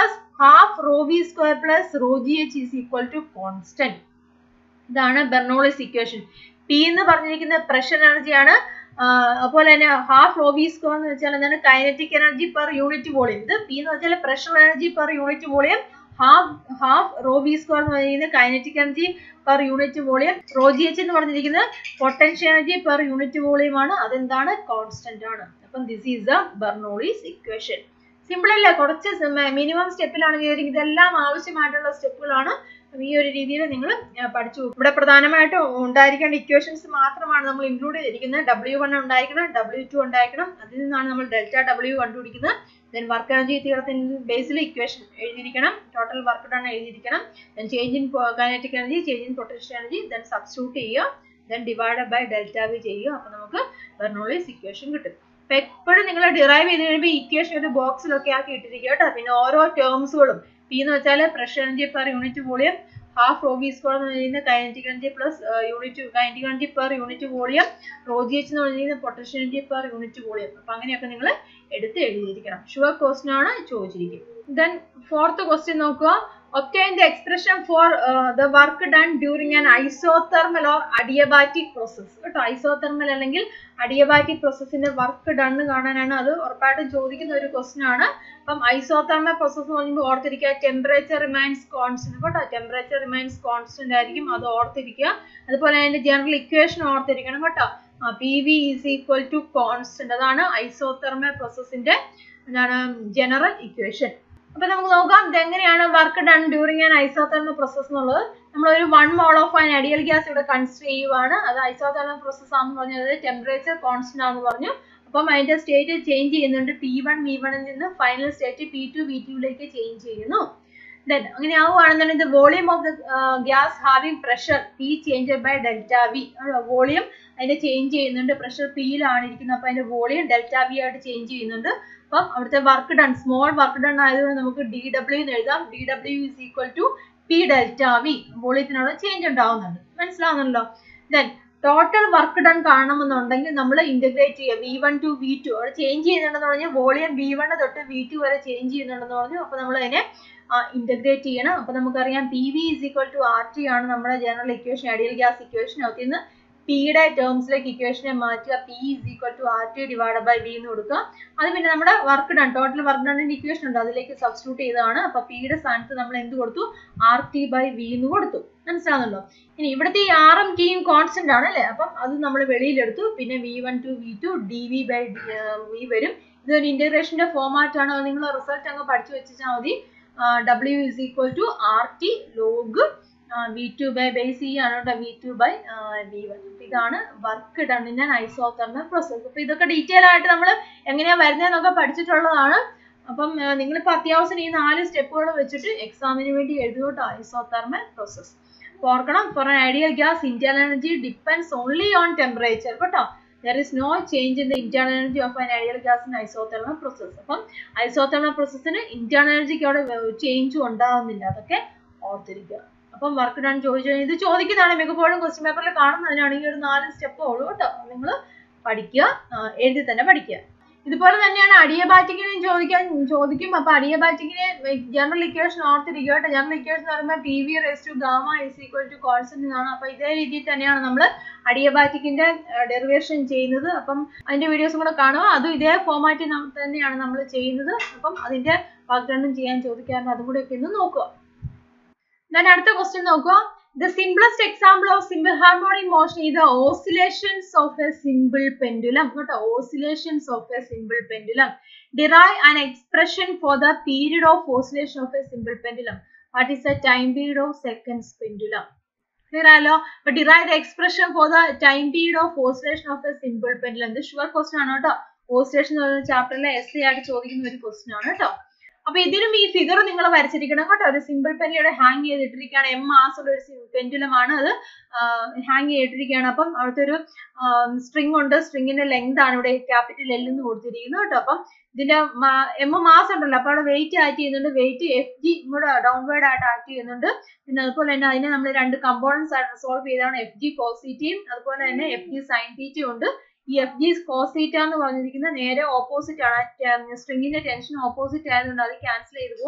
half rho V square plus rho G H is equal to constant ഇതാണ് ബെർണോളിസ് ഇക്വേഷൻ പി എന്ന് പറഞ്ഞിരിക്കുന്ന പ്രഷർ എനർജിയാണ് അതുപോലെ തന്നെ ഹാഫ് റോ വി സ്ക്വയർ എന്ന് വെച്ചാൽ എന്താണ് kinetic energy per unit volume ഇത് പി എന്ന് വെച്ചാൽ pressure energy per unit volume half half rho V square എന്ന് പറയുന്നത് kinetic energy per unit volume rho G H എന്ന് പറഞ്ഞിരിക്കുന്നത് potential energy per unit volume ആണ് അതെന്താണ് കോൺസ്റ്റന്റ് ആണ് അപ്പം this is the Bernoulli's equation simple അല്ല കുറച്ച് മിനിമം സ്റ്റെപ്പിലാണ് വിചാരിക്കുന്നത് ഇതെല്ലാം ആവശ്യമായിട്ടുള്ള സ്റ്റെപ്പുകളാണ് ഈ ഒരു രീതിയിൽ നിങ്ങൾ പഠിച്ചു ഇവിടെ പ്രധാനമായിട്ടും ഉണ്ടായിരിക്കേണ്ട ഇക്വേഷൻസ് മാത്രമാണ് നമ്മൾ ഇൻക്ലൂഡ് ചെയ്തിരിക്കുന്നത് ഡബ്ല്യു വൺ ഉണ്ടായിരിക്കണം ഡബ്ല്യു ടു ഉണ്ടായിരിക്കണം അതിൽ നിന്നാണ് നമ്മൾ ഡെൽറ്റ ഡബ്ല്യു കണ്ടുപിടിക്കുന്നത് ദെൻ വർക്ക് എനർജി തീരത്തിന്റെ ബേസിൽ ഇക്വേഷൻ എഴുതിയിരിക്കണം ടോട്ടൽ വർക്ക് ഡൺ എഴുതിയിരിക്കണം then change in kinetic energy change in potential energy then substitute ചെയ്യുക then divide by delta V ചെയ്യുക അപ്പോൾ നമുക്ക് ബെർണോളിസ് ഇക്വേഷൻ കിട്ടും അപ്പൊ എപ്പോഴും നിങ്ങൾ ഡിറൈവ് ചെയ്ത് കഴിയുമ്പോൾ ഇക്വേഷൻ ഒരു ബോക്സിലൊക്കെ ആക്കി ഇട്ടിരിക്കുക കേട്ടോ പിന്നെ ഓരോ ടേംസുകളും പി എന്ന് വെച്ചാൽ pressure energy per unit volume half rho V square എന്ന് പറയുന്നത് kinetic energy plus unit kinetic energy per unit volume rho G H എന്ന് പറയുന്നത് potential energy per unit volume അപ്പൊ അങ്ങനെയൊക്കെ നിങ്ങൾ എടുത്ത് എഴുതിയിരിക്കണം ഷുവർ ക്വസ്റ്റൻ ആണ് ചോദിച്ചിരിക്കുന്നത് ദെൻ ഫോർത്ത് ക്വസ്റ്റ്യൻ നോക്കുക obtain the expression for uh, the work done during an isothermal or adiabatic process കേട്ടോ isothermal അല്ലെങ്കിൽ adiabatic പ്രോസസ്സിന്റെ വർക്ക് ഡൺ കാണാനാണ് അത് ഉറപ്പായിട്ടും ചോദിക്കുന്ന ഒരു ക്വസ്റ്റ്യൻ ആണ് അപ്പം ഐസോതെർമൽ പ്രോസസ് എന്ന് പറയുമ്പോൾ ഓർത്തിരിക്കുക ടെമ്പറേച്ചർ റിമൈൻസ് കോൺസ്റ്റന്റ് കേട്ടോ ടെമ്പറേച്ചർ റിമൈൻസ് കോൺസ്റ്റന്റ് ആയിരിക്കും അത് ഓർത്തിരിക്കുക അതുപോലെ അതിന്റെ ജനറൽ ഇക്വേഷൻ ഓർത്തിരിക്കണം കേട്ടോ P V is equal to constant അതാണ് ഐസോതെർമൽ പ്രോസസ്സിന്റെ എന്താണ് ജനറൽ ഇക്വേഷൻ അപ്പൊ നമുക്ക് നോക്കാം ഇത് എങ്ങനെയാണ് work done during an isothermal process എന്നുള്ളത് നമ്മൾ ഒരു one mole of an ideal gas ഇവിടെ കൺസിഡർ ചെയ്യുവാണ് അത് ഐസോതെർമൽ പ്രോസസ് ആണെന്ന് പറഞ്ഞത് ടെമ്പറേച്ചർ കോൺസ്റ്റന്റ് ആണെന്ന് പറഞ്ഞു അപ്പം അതിന്റെ സ്റ്റേറ്റ് ചേഞ്ച് ചെയ്യുന്നുണ്ട് പി വൺ വി വണിൽ നിന്ന് final state P two V ടുവിലേക്ക് ചേഞ്ച് ചെയ്യുന്നു ദെൻ അങ്ങനെ ആവുകയാണെന്നുണ്ടെങ്കിൽ volume of the gas having pressure P change by delta V volume അതിന്റെ ചേഞ്ച് ചെയ്യുന്നുണ്ട് പ്രഷർ പിയിലാണ് ഇരിക്കുന്നത് അപ്പൊ അതിന്റെ വോളിയം ഡെൽറ്റ വി ആയിട്ട് ചേഞ്ച് ചെയ്യുന്നുണ്ട് അപ്പം അവിടുത്തെ work done small work done ആയതുകൊണ്ട് നമുക്ക് ഡി ഡബ്ല്യു എന്ന് എഴുതാം D W is equal to P delta V വോളിയത്തിനവിടെ change ഉണ്ടാവുന്നുണ്ട് മനസ്സിലാവുന്നുണ്ടല്ലോ ദെൻ ടോട്ടൽ വർക്ക് ഡൺ കാണണമെന്നുണ്ടെങ്കിൽ നമ്മൾ ഇന്റഗ്രേറ്റ് ചെയ്യുക V one to V two അവിടെ ചേഞ്ച് ചെയ്യുന്നുണ്ടെന്ന് പറഞ്ഞാൽ വോളിയം വി വൺ തൊട്ട് വി ടു വരെ ചേഞ്ച് ചെയ്യുന്നുണ്ടെന്ന് പറഞ്ഞു അപ്പോൾ നമ്മൾ അതിനെ ഇന്റഗ്രേറ്റ് ചെയ്യണം അപ്പോൾ നമുക്കറിയാം P V is equal to R T ആണ് നമ്മുടെ general equation ideal gas equation അതിൽ നിന്ന് പിയുടെ ടേംസിലേക്ക് ഇക്വേഷനെ മാറ്റുക P is equal to R T divide by B എന്ന് കൊടുക്കുക അത് പിന്നെ നമ്മുടെ വർക്ക് ഡൺ ടോട്ടൽ വർക്ക് ഡണ്ണിന്റെ ഇക്വേഷൻ ഉണ്ട് അതിലേക്ക് സബ്സ്റ്റിറ്റ്യൂട്ട് ചെയ്തതാണ് അപ്പൊ പിയുടെ സ്ഥാനത്ത് നമ്മൾ എന്ത് കൊടുത്തു ആർ ടി ബൈ വി എന്ന് കൊടുത്തു മനസ്സിലാവുന്നല്ലോ ഇനി ഇവിടുത്തെ ഈ ആറും ടിയും കോൺസ്റ്റന്റ് ആണ് അല്ലേ അപ്പം അത് നമ്മൾ വെളിയിലെടുത്തു പിന്നെ V one to V two D V by V വരും ഇതൊരു ഇന്റഗ്രേഷന്റെ ഫോമാറ്റ് ആണ് നിങ്ങൾ റിസൾട്ട് അങ്ങ് പഠിച്ചു വെച്ചാൽ മതി W is equal to R T log V two by base e ആണ് കേട്ടോ V two by V one ഇതാണ് വർക്ക് ഡണ്ണിന്റെ ഐസോതെർമൽ പ്രോസസ് അപ്പൊ ഇതൊക്കെ ഡീറ്റെയിൽ ആയിട്ട് നമ്മൾ എങ്ങനെയാ വരുന്നതെന്നൊക്കെ പഠിച്ചിട്ടുള്ളതാണ് അപ്പം നിങ്ങളിപ്പോൾ അത്യാവശ്യം ഈ നാല് സ്റ്റെപ്പുകൾ വെച്ചിട്ട് എക്സാമിന് വേണ്ടി എഴുതുക ഐസോതെർമൽ പ്രോസസ് ഓർക്കണം for an ideal gas internal energy depends only on temperature കേട്ടോ there is no change in the internal energy of an ideal gas in isothermal process അപ്പം isothermal processന് internal energyക്ക് അവിടെ ചേഞ്ചും ഉണ്ടാകുന്നില്ല അതൊക്കെ ഓർത്തിരിക്കുക അപ്പം വർക്ക് ഡൺ ചോദിച്ചു കഴിഞ്ഞാൽ ഇത് ചോദിക്കുന്നതാണ് മിക്കപ്പോഴും ക്വസ്റ്റ്യൻ പേപ്പറിൽ കാണുന്നതിനാണ് ഈ ഒരു നാല് സ്റ്റെപ്പ് ഉള്ളൂ കേട്ടോ നിങ്ങൾ പഠിക്കുക എഴുതി തന്നെ പഠിക്കുക ഇതുപോലെ തന്നെയാണ് അഡിയബാറ്റിക്കിനെയും ചോദിക്കാൻ ചോദിക്കും അപ്പൊ അഡിയബാറ്റിക്കിനെ ജനറൽ ഇക്വേഷൻ ഓർത്തിരിക്കുക കേട്ടോ ജനറൽ ഇക്വേഷൻ എന്ന് പറയുമ്പോൾ P V raise to gamma is equal to constant എന്നാണ് അപ്പൊ ഇതേ രീതിയിൽ തന്നെയാണ് നമ്മൾ അഡിയബാറ്റിക്കിന്റെ ഡെറിവേഷൻ ചെയ്യുന്നത് അപ്പം അതിന്റെ വീഡിയോസും കൂടെ കാണുക അതും ഇതേ ഫോമാറ്റിൽ തന്നെയാണ് നമ്മൾ ചെയ്യുന്നത് അപ്പം അതിന്റെ വാഗ്ദാനം ചെയ്യാൻ ചോദിക്കാറുണ്ട് അതും കൂടെ ഒക്കെ ഒന്ന് നോക്കുക ഞാൻ അടുത്ത ക്വസ്റ്റ്യൻ നോക്കുക The simplest example of simple harmonic motion is the oscillations of a simple pendulum. കേട്ടോ oscillations of a simple pendulum. Derive an expression for the period of oscillation of a simple pendulum. What is the time period of seconds pendulum? Clear ആയല്ലോ അപ്പൊ derive the expression for the time period of oscillation of a simple pendulum ഇത് sure question ആണ് കേട്ടോ oscillation എന്ന് പറയുന്ന ചാപ്റ്ററിലെ S C ആയിട്ട് ചോദിക്കുന്ന ഒരു ക്വസ്റ്റൻ ആണ് കേട്ടോ അപ്പൊ ഇതിനും ഈ ഫിഗർ നിങ്ങൾ വരച്ചിരിക്കണം കേട്ടോ ഒരു സിമ്പിൾ പെന്നിയുടെ ഹാങ് ചെയ്തിട്ടിരിക്കുകയാണ് എം മാസ് ഉള്ള ഒരു പെൻഡുലം ആണ് അത് ഹാങ് ചെയ്തിട്ടിരിക്കുകയാണ് അപ്പം അവിടുത്തെ ഒരു സ്ട്രിങ് ഉണ്ട് സ്ട്രിങ്ങിന്റെ ലെങ്ത് ആണ് ഇവിടെ ക്യാപിറ്റൽ എൽ എന്ന് കൊടുത്തിരിക്കുന്നത് കേട്ടോ അപ്പം ഇതിന്റെ എം മാസ് ഉണ്ടല്ലോ അപ്പൊ അവിടെ വെയിറ്റ് ആക്ട് ചെയ്യുന്നുണ്ട് വെയിറ്റ് എഫ് ജി കൂടെ ഡൗൺവേർഡ് ആയിട്ട് ആക്ട് ചെയ്യുന്നുണ്ട് പിന്നെ അതുപോലെ തന്നെ അതിനെ നമ്മൾ രണ്ട് കമ്പോണൻസ് ആയിട്ട് സോൾവ് ചെയ്താണ് എഫ് ജി കോസിറ്റിയും അതുപോലെ തന്നെ എഫ് ജി സൈൻ തീറ്റയും ഉണ്ട് ഈ എഫ് ജി കോസീറ്റ എന്ന് പറഞ്ഞിരിക്കുന്നത് നേരെ ഓപ്പോസിറ്റ് ആണ് സ്ട്രിങ്ങിന്റെ ടെൻഷൻ ഓപ്പോസിറ്റ് ആയതുകൊണ്ട് അത് ക്യാൻസൽ ചെയ്ത് പോകും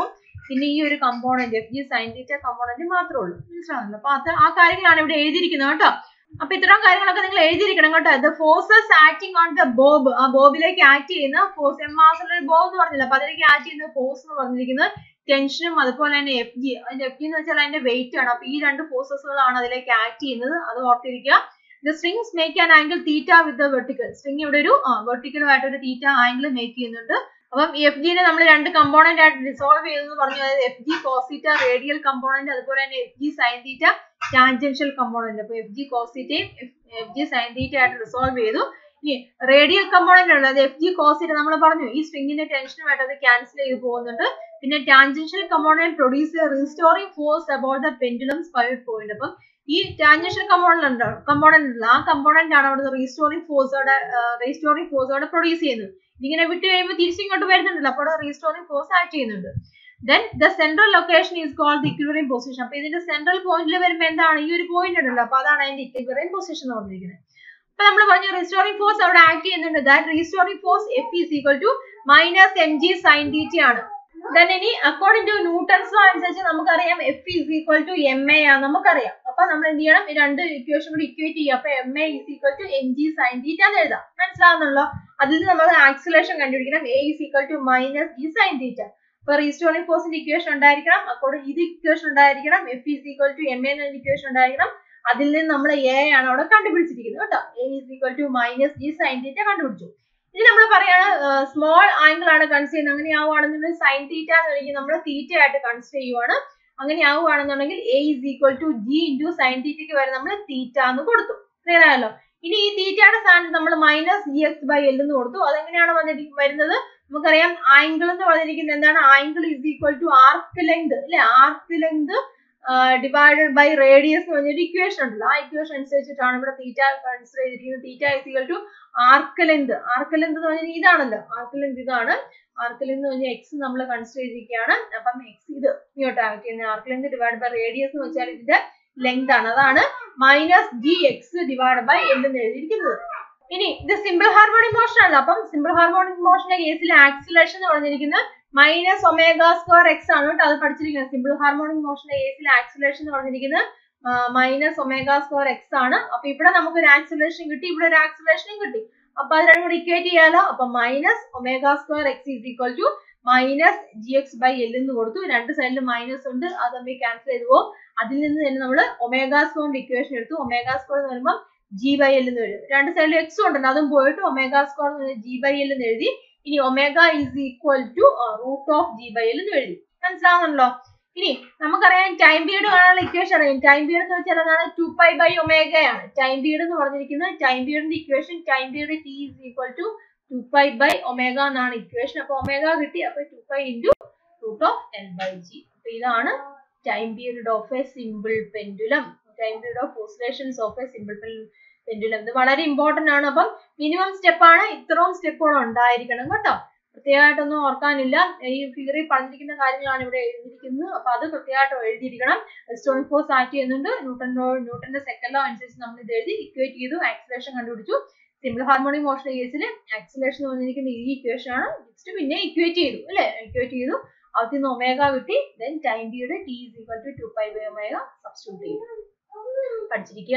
പിന്നെ ഈ ഒരു component F G sine theta component മാത്രമേ ഉള്ളൂ മനസ്സിലാവുന്നല്ലോ അപ്പൊ അത് ആ കാര്യങ്ങളാണ് ഇവിടെ എഴുതിയിരിക്കുന്നത് കേട്ടോ അപ്പൊ ഇത്തരം കാര്യങ്ങളൊക്കെ നിങ്ങൾ എഴുതിയിരിക്കണം കേട്ടോ the forces acting on the bob ആ ബോബിലേക്ക് ആക്ട് ചെയ്യുന്ന ഫോഴ്സ് എം മാസിൽ ഒരു ബോബ് എന്ന് പറഞ്ഞില്ല അപ്പൊ അതിലേക്ക് ആക്ട് ചെയ്യുന്ന ഫോഴ്സ് എന്ന് പറഞ്ഞിരിക്കുന്നത് ടെൻഷനും അതുപോലെ തന്നെ എഫ് ജി അതിന്റെ എഫ് ജി എന്ന് വെച്ചാൽ അതിന്റെ വെയിറ്റ് ആണ് അപ്പൊ ഈ രണ്ട് ഫോഴ്സസുകളാണ് അതിലേക്ക് ആക്ട് ചെയ്യുന്നത് അത് ഓർത്തിരിക്കുക the strings make an angle theta with the vertical string ഇവിടെ ഒരു വെർട്ടിക്കലുമായിട്ട് ഒരു തീറ്റ ആംഗിൾ മേക്ക് ചെയ്യുന്നുണ്ട് അപ്പം എഫ് ജിനെ നമ്മൾ രണ്ട് കമ്പോണന്റ് ആയിട്ട് ഡിസോൾവ് ചെയ്തെന്ന് പറഞ്ഞു അതായത് F G cos theta radial component അതുപോലെ തന്നെ F G sine theta tangential component അപ്പൊ എഫ് ജി കോസിറ്റയും എഫ് ജി സൈൻ തീറ്റ ആയിട്ട് റിസോൾവ് ചെയ്തു ഇനി റേഡിയൽ കമ്പോണന്റ് ഉണ്ട് അത് എഫ് ജി കോസിറ്റ നമ്മൾ പറഞ്ഞു ഈ സ്ട്രിങ്ങിന്റെ ടെൻഷനുമായിട്ട് അത് ക്യാൻസൽ ചെയ്ത് പോകുന്നുണ്ട് പിന്നെ tangential component produce restoring force about the pendulum square point അപ്പം ഈ ടാൻജൻഷ്യൽ കമ്പോണന്റ് ഉണ്ട് കമ്പോണന്റ് ഉണ്ട് ആ കമ്പോണന്റ് ആണ് അവിടുത്തെ റീസ്റ്റോറിംഗ് ഫോഴ്സ് അവിടെ റീസ്റ്റോറിംഗ് ഫോഴ്സ് അവിടെ പ്രൊഡ്യൂസ് ചെയ്യുന്നത് ഇതിങ്ങനെ വിട്ട് കഴിയുമ്പോൾ തിരിച്ചിങ്ങോട്ട് വരുന്നുണ്ടല്ലോ അപ്പോൾ റീസ്റ്റോറിംഗ് ഫോഴ്സ് ആക്ട് ചെയ്യുന്നുണ്ട് then the central location is called the equilibrium position അപ്പൊ ഇതിന്റെ സെൻട്രൽ പോയിന്റിൽ വരുമ്പോൾ എന്താണ് ഈ ഒരു പോയിന്റ് ഉണ്ടല്ലോ അപ്പൊ അതാണ് അതിന്റെ ഇക്വിലിബ്രിയം പൊസിഷൻ എന്ന് പറഞ്ഞിരിക്കുന്നത് അപ്പൊ നമ്മൾ പറഞ്ഞു റീസ്റ്റോറിംഗ് ഫോഴ്സ് അവിടെ ആക്ട് ചെയ്യുന്നുണ്ട് that restoring force F is equal to minus M G sine theta ആണ് ദെൻ ഇനി അക്കോർഡിംഗ് ടു ന്യൂട്ടൺസ് ലോ അനുസരിച്ച് നമുക്കറിയാം F is equal to M A ആണ് നമുക്കറിയാം അപ്പൊ നമ്മൾ എന്ത് ചെയ്യണം ഈ രണ്ട് ഇക്വേഷൻ കൂടി ഇക്വേറ്റ് ചെയ്യുക അപ്പൊ M A is equal to M G sine theta എന്ന് എഴുതാം മനസ്സിലാവുന്നുള്ളൂ അതിൽ നിന്ന് നമ്മൾ ആക്സിലേഷൻ കണ്ടുപിടിക്കണം A is equal to minus G sine theta അപ്പൊ റീസ്റ്റോറിംഗ് ഫോഴ്സിന്റെ ഇക്വേഷൻ ഉണ്ടായിരിക്കണം അക്കോർഡിംഗ് ഇത് ഇക്വേഷൻ ഉണ്ടായിരിക്കണം F is equal to M A എന്ന ഇക്വേഷൻ ഉണ്ടായിരിക്കണം അതിൽ നിന്ന് നമ്മൾ എ ആണ് അവിടെ കണ്ടുപിടിച്ചിരിക്കുന്നത് കേട്ടോ A is equal to minus G sine theta കണ്ടുപിടിച്ചു ഇനി നമ്മൾ പറയാണ് സ്മോൾ ആംഗിൾ ആണ് കൺസിഡർ ചെയ്യുന്നത് അങ്ങനെ ആവുകയാണെന്നുണ്ടെങ്കിൽ സൈൻ തീറ്റ എന്നുണ്ടെങ്കിൽ നമ്മൾ തീറ്റ ആയിട്ട് കൺസിഡർ ചെയ്യുവാണ് അങ്ങനെ ആവുകയാണെന്നുണ്ടെങ്കിൽ A is equal to G into sine തീറ്റയ്ക്ക് വരെ നമ്മൾ തീറ്റ എന്ന് കൊടുത്തു ക്ലിയർ ആയല്ലോ ഇനി ഈ തീറ്റയുടെ സ്ഥാനത്ത് നമ്മൾ minus G X by L എന്ന് കൊടുത്തു അതെങ്ങനെയാണ് വന്നിട്ട് വരുന്നത് നമുക്കറിയാം ആംഗിൾ എന്ന് പറഞ്ഞിരിക്കുന്നത് എന്താണ് angle is equal to arc length അല്ലെ arc length divided by radius എന്ന് പറഞ്ഞൊരു ഇക്വേഷൻ ഉണ്ടല്ലോ ആ ഇക്വേഷൻ അനുസരിച്ചിട്ടാണ് ഇവിടെ തീറ്റ കൺസിഡർ ചെയ്തിരിക്കുന്നത് theta is equal to arc length arc length എന്ന് പറഞ്ഞാൽ ഇതാണല്ലോ ആർക്ക് ലെങ്ത് ഇതാണ് ആർക്ക് ലെങ്ത് എന്ന് പറഞ്ഞാൽ എക്സ് നമ്മൾ കൺസിഡർ ചെയ്തിരിക്കുകയാണ് അപ്പം എക്സ് ഇത് ഇങ്ങോട്ട് ആക്ട് ചെയ്യുന്നത് arc length divide by radius എന്ന് വെച്ചാൽ ഇതിന്റെ ലെങ്ത് ആണ് അതാണ് minus G X divide by L എന്ന് എഴുതിയിരിക്കുന്നത് ഇനി ഇത് സിമ്പിൾ ഹാർമോണിക് മോഷൻ ആണ് അപ്പം സിമ്പിൾ ഹാർമോണിക് മോഷന്റെ കേസിൽ ആക്സിലേഷൻ എന്ന് പറഞ്ഞിരിക്കുന്നത് മൈനസ് ഒമേഗ സ്ക്വയർ എക്സ് ആണ് കേട്ടോ അത് പഠിച്ചിരിക്കുന്നത് സിമ്പിൾ ഹാർമോണിക് മോഷന്റെ കേസിൽ ആക്സിലേഷൻ എന്ന് പറഞ്ഞിരിക്കുന്നത് മൈനസ് ഒമേഗ സ്ക്വയർ എക്സ് ആണ് അപ്പൊ ഇവിടെ നമുക്ക് ഒരു ആക്സിലേഷൻ കിട്ടി ഇവിടെ ഒരു ആക്സിലേഷനും കിട്ടി അപ്പൊ അത് രണ്ടും കൂടി ഇക്വേറ്റ് ചെയ്യാലോ അപ്പൊ minus omega square X is equal to minus G X by L എന്ന് കൊടുത്തു രണ്ട് സൈഡിലും മൈനസ് ഉണ്ട് അത് തമ്മിൽ ക്യാൻസൽ ചെയ്തു പോകും അതിൽ നിന്ന് തന്നെ നമ്മൾ ഒമേഗ സ്ക്വയറിന്റെ ഇക്വേഷൻ എടുത്തു ഒമേഗ സ്ക്വയർ എന്ന് പറയുമ്പോൾ ജി ബൈ എൽ എന്ന് എഴുതും രണ്ട് സൈഡിലും എക്സ് ഉണ്ടല്ലോ അതും പോയിട്ട് ഒമേഗ സ്ക്വയർ എന്ന് ജി ബൈ എൽ എന്ന് എഴുതി ഇനി omega is equal to root of G by L എന്ന് എഴുതി മനസ്സിലാവുന്നുണ്ടല്ലോ ഇനി നമുക്കറിയാം ടൈം പീരീഡ് കാണാനുള്ള ഇക്വേഷൻ അറിയാം ടൈം പീരീഡ് എന്ന് വെച്ചാൽ എന്താണ് ടു പൈ ബൈ ഒമേഗ ആണ് ടൈം പീരീഡ് എന്ന് പറഞ്ഞിരിക്കുന്നത് ടൈം പീരീഡിന്റെ equation time period T is equal to two pi by ഒമേഗ എന്നാണ് ഇക്വേഷൻ അപ്പൊ ഒമേഗ കിട്ടി അപ്പൊ two pi into root of L by G അപ്പൊ ഇതാണ് time period of a simple pendulum time period of oscillations of a simple pendulum ഇത് വളരെ important ആണ് അപ്പം മിനിമം സ്റ്റെപ്പ് ആണ് ഇത്രയും സ്റ്റെപ്പുകൾ ഉണ്ടായിരിക്കണം കേട്ടോ പ്രത്യേകമായിട്ടൊന്നും ഓർക്കാനില്ല ഈ ഫിഗറിൽ പറഞ്ഞിരിക്കുന്ന കാര്യങ്ങളാണ് ഇവിടെ എഴുതിയിരിക്കുന്നത് അപ്പൊ അത് കൃത്യമായിട്ട് എഴുതിയിരിക്കണം സ്റ്റോണിക് ഫോഴ്സ് ആക്ട് ചെയ്യുന്നുണ്ട് ന്യൂട്ടൺ ന്യൂട്ടന്റെ സെക്കൻഡ് ലോ അനുസരിച്ച് നമ്മൾ ഇത് എഴുതി ഇക്വേറ്റ് ചെയ്തു ആക്സിലേഷൻ കണ്ടുപിടിച്ചു സിമ്പിൾ ഹാർമോണിക് മോഷൻ കേസിൽ ആക്സിലേഷൻ എന്ന് പറഞ്ഞിരിക്കുന്ന ഈ ഇക്വേഷൻ ആണ് നെക്സ്റ്റ് പിന്നെ ഇക്വേറ്റ് ചെയ്തു അല്ലെ ഇക്വേറ്റ് ചെയ്തു അതിൽ നിന്ന് ഒമേഗ കിട്ടി then time period T is equal to two pi by omega substitute ചെയ്തു പഠിച്ചിരിക്കുക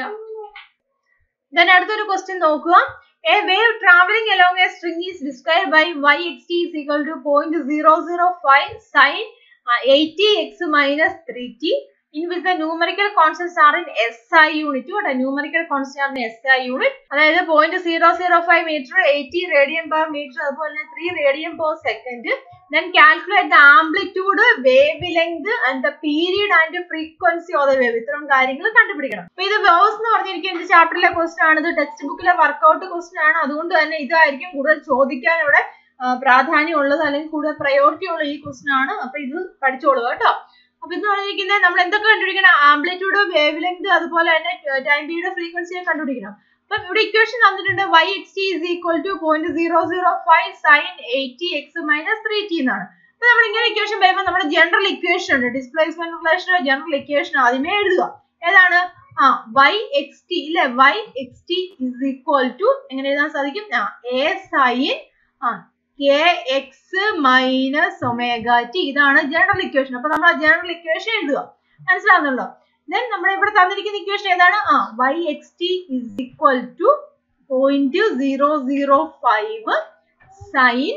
ദെൻ അടുത്തൊരു ക്വസ്റ്റ്യൻ നോക്കുക a wave travelling along a string is describe by Y X T is equal to point zero zero five sine eighty X minus three T in which the numerical constants are in SI unit കേട്ടോ numerical constant are in SI unit അതായത് point zero zero five metre eighty radian per metre അതുപോലെ തന്നെ three radian per second then calculate the amplitude wavelength and the period and frequency of the wave ഇത്തരം കാര്യങ്ങൾ കണ്ടുപിടിക്കണം അപ്പൊ ഇത് verse എന്ന് പറഞ്ഞിരിക്കുന്നത് ചാപ്റ്ററിലെ ക്വസ്റ്റൻ ആണ് ഇത് ടെക്സ്റ്റ് ബുക്കിലെ വർക്കൗട്ട് ക്വസ്റ്റൻ ആണ് അതുകൊണ്ട് തന്നെ ഇതായിരിക്കും കൂടുതൽ ചോദിക്കാൻ ഇവിടെ പ്രാധാന്യം ഉള്ളത് അല്ലെങ്കിൽ കൂടുതൽ പ്രയോറിറ്റി ഉള്ള ഈ ക്വസ്റ്റൻ ആണ് അപ്പൊ ഇത് പഠിച്ചോളൂ കേട്ടോ അപ്പൊ ഇത് പറഞ്ഞിരിക്കുന്നത് നമ്മൾ എന്തൊക്കെ കണ്ടുപിടിക്കണം ആംപ്ലിറ്റ്യൂഡ് വേവ് ലെങ്ത് അതുപോലെ തന്നെ ടൈം പീരീഡ് ഫ്രീക്വൻസിയെ കണ്ടുപിടിക്കണം അപ്പം ഇവിടെ ഇക്വേഷൻ തന്നിട്ടുണ്ട് Y X T is equal to point zero zero five sine eighty X minus three T എന്നാണ് അപ്പൊ നമ്മൾ ഇങ്ങനെ ഇക്വേഷൻ വരുമ്പോൾ നമ്മുടെ ജനറൽ ഇക്വേഷൻ ഉണ്ട് ഡിസ്പ്ലേസ്മെന്റ് റിലേഷൻ ജനറൽ ഇക്വേഷൻ ആദ്യമേ എഴുതുക ഏതാണ് ആ വൈ എക്സ് ടി ഇല്ലെ Y X T is equal to എങ്ങനെ എഴുതാൻ സാധിക്കും ആ എ സൈൻ ആ K X minus omega T ഇതാണ് ജനറൽ ഇക്വേഷൻ അപ്പൊ നമ്മൾ ആ ജനറൽ ഇക്വേഷൻ എഴുതുക മനസ്സിലാവുന്നുണ്ടോ ദെൻ നമ്മുടെ ഇവിടെ തന്നിരിക്കുന്ന ഇക്വേഷൻ ഏതാണ് ആ Y X T is equal to point zero zero five sine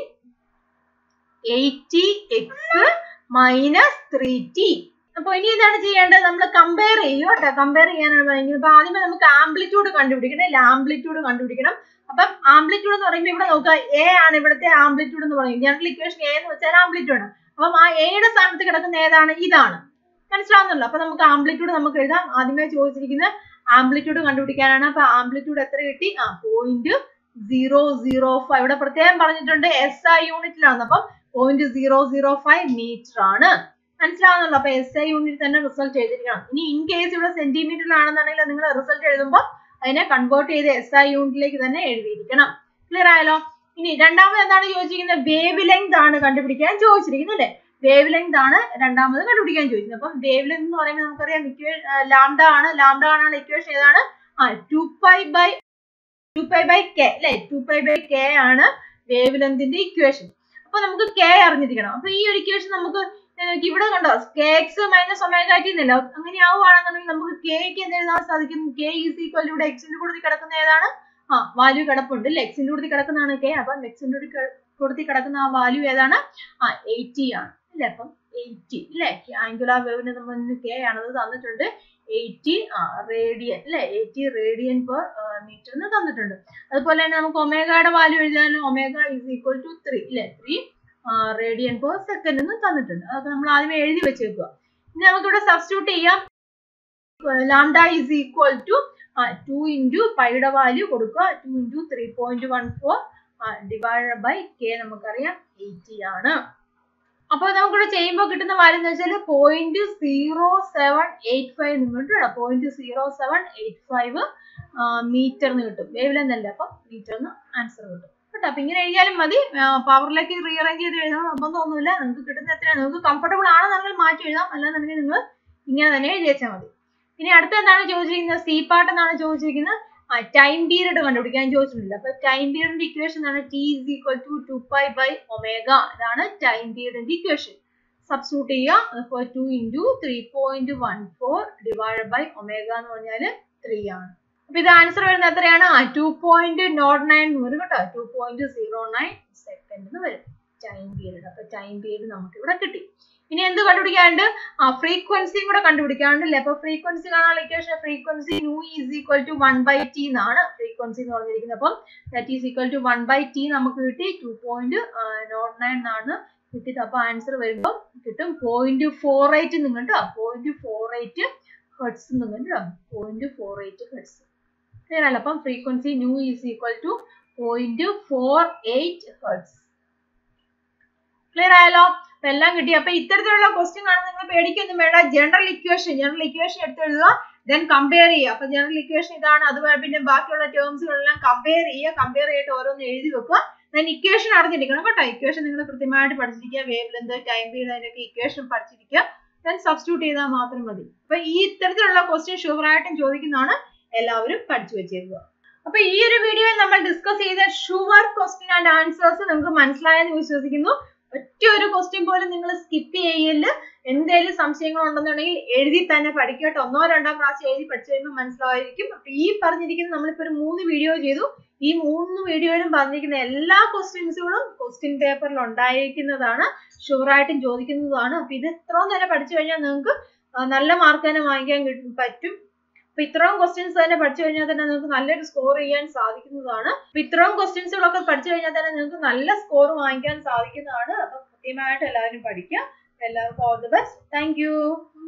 eighty X minus three T അപ്പൊ ഇനി എന്താണ് ചെയ്യേണ്ടത് നമ്മൾ കമ്പയർ ചെയ്യും കേട്ടോ കമ്പയർ ചെയ്യാനാണ് പറയുന്നത് അപ്പൊ ആദ്യമേ നമുക്ക് ആംപ്ലിറ്റ്യൂഡ് കണ്ടുപിടിക്കണം ഇല്ല ആംപ്ലിറ്റ്യൂഡ് കണ്ടുപിടിക്കണം അപ്പം ആംപ്ലിറ്റ്യൂഡ് എന്ന് പറയുമ്പോൾ ഇവിടെ നോക്കുക എ ആണ് ഇവിടുത്തെ ആംപ്ലിറ്റ്യൂഡ് എന്ന് പറയുന്നത് ജനറൽ ഇക്വേഷൻ എ എന്ന് വെച്ചാൽ ആംപ്ലിറ്റ്യൂഡ് അപ്പം ആ എയുടെ സ്ഥാനത്ത് കിടക്കുന്ന ഏതാണ് ഇതാണ് മനസ്സിലാവുന്നുള്ളൂ അപ്പൊ നമുക്ക് ആംപ്ലിറ്റ്യൂഡ് നമുക്ക് എഴുതാം ആദ്യമേ ചോദിച്ചിരിക്കുന്ന ആംപ്ലിറ്റ്യൂഡ് കണ്ടുപിടിക്കാനാണ് അപ്പൊ ആംപ്ലിറ്റ്യൂഡ് എത്ര കിട്ടി ആ പോയിന്റ് സീറോ സീറോ ഫൈവ് ഇവിടെ പ്രത്യേകം പറഞ്ഞിട്ടുണ്ട് എസ് ഐ യൂണിറ്റിലാണ് അപ്പം point zero zero five metre ആണ് മനസ്സിലാവുന്നുള്ളൂ അപ്പൊ എസ് ഐ യൂണിറ്റ് തന്നെ റിസൾട്ട് എഴുതിയിരിക്കണം ഇനി ഇൻ കേസ് ഇവിടെ സെന്റിമീറ്ററിലാണെന്നുണ്ടെങ്കിൽ നിങ്ങൾ റിസൾട്ട് എഴുതുമ്പോൾ അതിനെ കൺവേർട്ട് ചെയ്ത് എസ് ഐ യൂണിറ്റിലേക്ക് തന്നെ എഴുതിയിരിക്കണം ക്ലിയർ ആയല്ലോ ഇനി രണ്ടാമത് എന്താണ് ചോദിച്ചിരിക്കുന്നത് വേവ് ലെങ്ത് ആണ് കണ്ടുപിടിക്കാൻ ചോദിച്ചിരിക്കുന്നത് അല്ലേ വേവ് ലെങ്ത് ആണ് രണ്ടാമത് കണ്ടുപിടിക്കാൻ ചോദിച്ചത് അപ്പം വേവ് ലെങ്ത് എന്ന് പറയുമ്പോൾ നമുക്കറിയാം ലാംഡ ആണ് ലാംഡ ആണ് ഇക്വേഷൻ ഏതാണ് ആ two pi by two pi by K അല്ലെ ടു പൈ ബൈ കെ ആണ് വേവ് ലെങ്തിന്റെ ഇക്വേഷൻ അപ്പൊ നമുക്ക് കെ അറിഞ്ഞിരിക്കണം അപ്പൊ ഈ ഒരു ഇക്വേഷൻ നമുക്ക് ഇവിടെ കണ്ടോ K X minus omega T എന്നല്ല അങ്ങനെ ആവുകയാണെന്നുണ്ടെങ്കിൽ നമുക്ക് കെക്ക് എന്ത് എഴുതാൻ സാധിക്കും കെ ഈസ് ഈക്വൽ ഇവിടെ എക്സിന്റെ കൂടുതൽ കിടക്കുന്ന ഏതാണ് ആ വാല്യൂ കിടപ്പുണ്ട് അല്ലെ എക്സിന്റെ കൂടുതൽ കിടക്കുന്നതാണ് കെ അപ്പം എക്സിന്റെ കൂടുതൽ കിടക്കുന്ന ആ വാല്യൂ ഏതാണ് ആ എയ്റ്റി ആണ് അല്ലെ അപ്പം എയ്റ്റി അല്ലെ ആംഗുലാർ വേവിന് നമ്മൾ കെ ആണത് തന്നിട്ടുണ്ട് എയ്റ്റി ആ റേഡിയൻ അല്ലെ എയ്റ്റി റേഡിയൻ പെർ മീറ്റർ എന്ന് തന്നിട്ടുണ്ട് അതുപോലെ തന്നെ നമുക്ക് ഒമേഗയുടെ വാല്യൂ എഴുതാനും omega is equal to three അല്ലെ ത്രീ റേഡിയൻ പെർ സെക്കൻഡ് എന്ന് തന്നിട്ടുണ്ട് അതൊക്കെ നമ്മൾ ആദ്യമേ എഴുതി വെച്ചേക്കുക ഇനി നമുക്ക് ഇവിടെ സബ്സ്റ്റിറ്റ്യൂട്ട് ചെയ്യാം lambda is equal to two into പൈയുടെ വാല്യൂ കൊടുക്കുക two into three point one four divide by K നമുക്കറിയാം എയ്റ്റി ആണ് അപ്പൊ നമുക്കിവിടെ ചെയ്യുമ്പോൾ കിട്ടുന്ന വാല്യൂ എന്ന് വെച്ചാൽ point zero seven eight five നിങ്ങൾക്ക് കിട്ടും point zero seven eight five മീറ്ററിന് കിട്ടും വേവ് ലെന്ത് അല്ല അപ്പം മീറ്ററിന് ആൻസർ കിട്ടും കേട്ടോ അപ്പൊ ഇങ്ങനെ എഴുതിയാലും മതി പവറിലേക്ക് റീഅറേഞ്ച് ചെയ്ത് എഴുതണം നിർബന്ധമൊന്നുമില്ല നിങ്ങൾക്ക് കിട്ടുന്ന എത്രയാണ് നിങ്ങൾക്ക് കംഫർട്ടബിൾ ആണെന്നുണ്ടെങ്കിൽ മാറ്റി എഴുതാം അല്ലാന്നുണ്ടെങ്കിൽ നിങ്ങൾ ഇങ്ങനെ തന്നെ എഴുതി വെച്ചാൽ മതി ഇനി അടുത്ത എന്താണ് ചോദിച്ചിരിക്കുന്നത് സി പാർട്ട് എന്നാണ് ചോദിച്ചിരിക്കുന്നത് ആ ടൈം പീരീഡ് കണ്ടുപിടിക്കാൻ ചോദിച്ചിട്ടില്ല അപ്പൊ ടൈം പീരീഡിന്റെ ഇക്വേഷൻ ആണ് T is equal to two pi by omega ഇതാണ് ടൈം പീരീഡിന്റെ ഇക്വേഷൻ സബ്സ്റ്റിറ്റ്യൂട്ട് ചെയ്യുക അപ്പോൾ two into three point one four divide by omega എന്ന് പറഞ്ഞാൽ ത്രീ ആണ് അപ്പൊ ഇത് ആൻസർ വരുന്നത് എത്രയാണ് ആ ടു പോയിന്റ് നോട്ട് നയൻ എന്ന് വരും കേട്ടോ two point zero nine second എന്ന് വരും ടൈം പീരീഡ് അപ്പൊ ടൈം പീരീഡ് നമുക്ക് ഇവിടെ കിട്ടി ഇനി എന്ത് കണ്ടുപിടിക്കാനുണ്ട് ആ ഫ്രീക്വൻസിയും കൂടെ കണ്ടുപിടിക്കാനുണ്ട് അല്ലെ അപ്പൊ ഫ്രീക്വൻസി കാണാനുള്ള equation frequency nu is equal to one by T എന്നാണ് ഫ്രീക്വൻസി എന്ന് പറഞ്ഞിരിക്കുന്നത് അപ്പം that is equal to one by T നമുക്ക് കിട്ടി ടു പോയിന്റ് നോട്ട് നയൻ എന്നാണ് കിട്ടിയത് അപ്പൊ ആൻസർ വരുമ്പോൾ കിട്ടും പോയിന്റ് ഫോർ എയ്റ്റ് നിങ്ങട്ടോ പോയിന്റ് ഫോർ എയ്റ്റ് ഹെർട്സ് നിങ്ങട്ടോ point four eight hertz clear അല്ല അപ്പം frequency nu is equal to point four eight hertz clear ആയല്ലോ അപ്പൊ എല്ലാം കിട്ടി അപ്പൊ ഇത്തരത്തിലുള്ള ക്വസ്റ്റ്യൻ ആണ് നിങ്ങൾ പേടിക്കൊന്നും വേണ്ട ജനറൽ ഇക്വേഷൻ ജനറൽ ഇക്വേഷൻ എടുത്തെഴുതുക ദെൻ കമ്പയർ ചെയ്യുക അപ്പൊ ജനറൽ ഇക്വേഷൻ ഇതാണ് അതുപോലെ പിന്നെ ബാക്കിയുള്ള ടേംസുകളെല്ലാം കമ്പയർ ചെയ്യുക കമ്പയർ ചെയ്തിട്ട് ഓരോന്ന് എഴുതി വെക്കുക ദെൻ ഇക്വേഷൻ അറിഞ്ഞിരിക്കണം കേട്ടോ ഇക്വേഷൻ നിങ്ങൾ കൃത്യമായിട്ട് പഠിച്ചിരിക്കുക വേവ് ലെന്ത് ടൈം പീരീഡ് അതിനൊക്കെ ഇക്വേഷൻ പഠിച്ചിരിക്കുക ദെൻ സബ്സ്റ്റിറ്റ്യൂട്ട് ചെയ്താൽ മാത്രം മതി അപ്പൊ ഈ ഇത്തരത്തിലുള്ള ക്വസ്റ്റ്യൻ ഷുവറായിട്ടും ചോദിക്കുന്നതാണ് എല്ലാവരും പഠിച്ചു വെച്ചേക്കുക അപ്പൊ ഈ ഒരു വീഡിയോയിൽ നമ്മൾ ഡിസ്കസ് ചെയ്ത ഷുവർ ക്വസ്റ്റ്യൻ ആൻഡ് ആൻസേഴ്സ് നിങ്ങൾക്ക് മനസ്സിലായെന്ന് വിശ്വസിക്കുന്നു ഒറ്റ ഒരു ക്വസ്റ്റ്യൻ പോലും നിങ്ങൾ സ്കിപ്പ് ചെയ്യല് എന്തെങ്കിലും സംശയങ്ങൾ ഉണ്ടെന്നുണ്ടെങ്കിൽ എഴുതി തന്നെ പഠിക്കട്ടെ ഒന്നോ രണ്ടോ പ്രാവശ്യം എഴുതി പഠിച്ചു കഴിയുമ്പോൾ മനസ്സിലായിരിക്കും അപ്പൊ ഈ പറഞ്ഞിരിക്കുന്ന നമ്മളിപ്പോ ഒരു മൂന്ന് വീഡിയോ ചെയ്തു ഈ മൂന്ന് വീഡിയോയിലും പറഞ്ഞിരിക്കുന്ന എല്ലാ ക്വസ്റ്റ്യൻസുകളും ക്വസ്റ്റ്യൻ പേപ്പറിൽ ഉണ്ടായിരിക്കുന്നതാണ് ഷുവറായിട്ടും ചോദിക്കുന്നതാണ് അപ്പൊ ഇത് ഇത്രയും തന്നെ പഠിച്ചു കഴിഞ്ഞാൽ നിങ്ങൾക്ക് നല്ല മാർക്ക് തന്നെ വാങ്ങിക്കാൻ കിട്ടും പറ്റും അപ്പൊ ഇത്രയും ക്വസ്റ്റ്യൻസ് തന്നെ പഠിച്ചു കഴിഞ്ഞാൽ തന്നെ നിങ്ങൾക്ക് നല്ലൊരു സ്കോർ ചെയ്യാൻ സാധിക്കുന്നതാണ് അപ്പൊ ഇത്രയും ക്വസ്റ്റ്യൻസുകളൊക്കെ പഠിച്ചു കഴിഞ്ഞാൽ തന്നെ നിങ്ങൾക്ക് നല്ല സ്കോർ വാങ്ങിക്കാൻ സാധിക്കുന്നതാണ് അപ്പൊ കൃത്യമായിട്ട് എല്ലാവരും പഠിക്കുക എല്ലാവർക്കും ഓൾ ദി ബെസ്റ്റ് താങ്ക്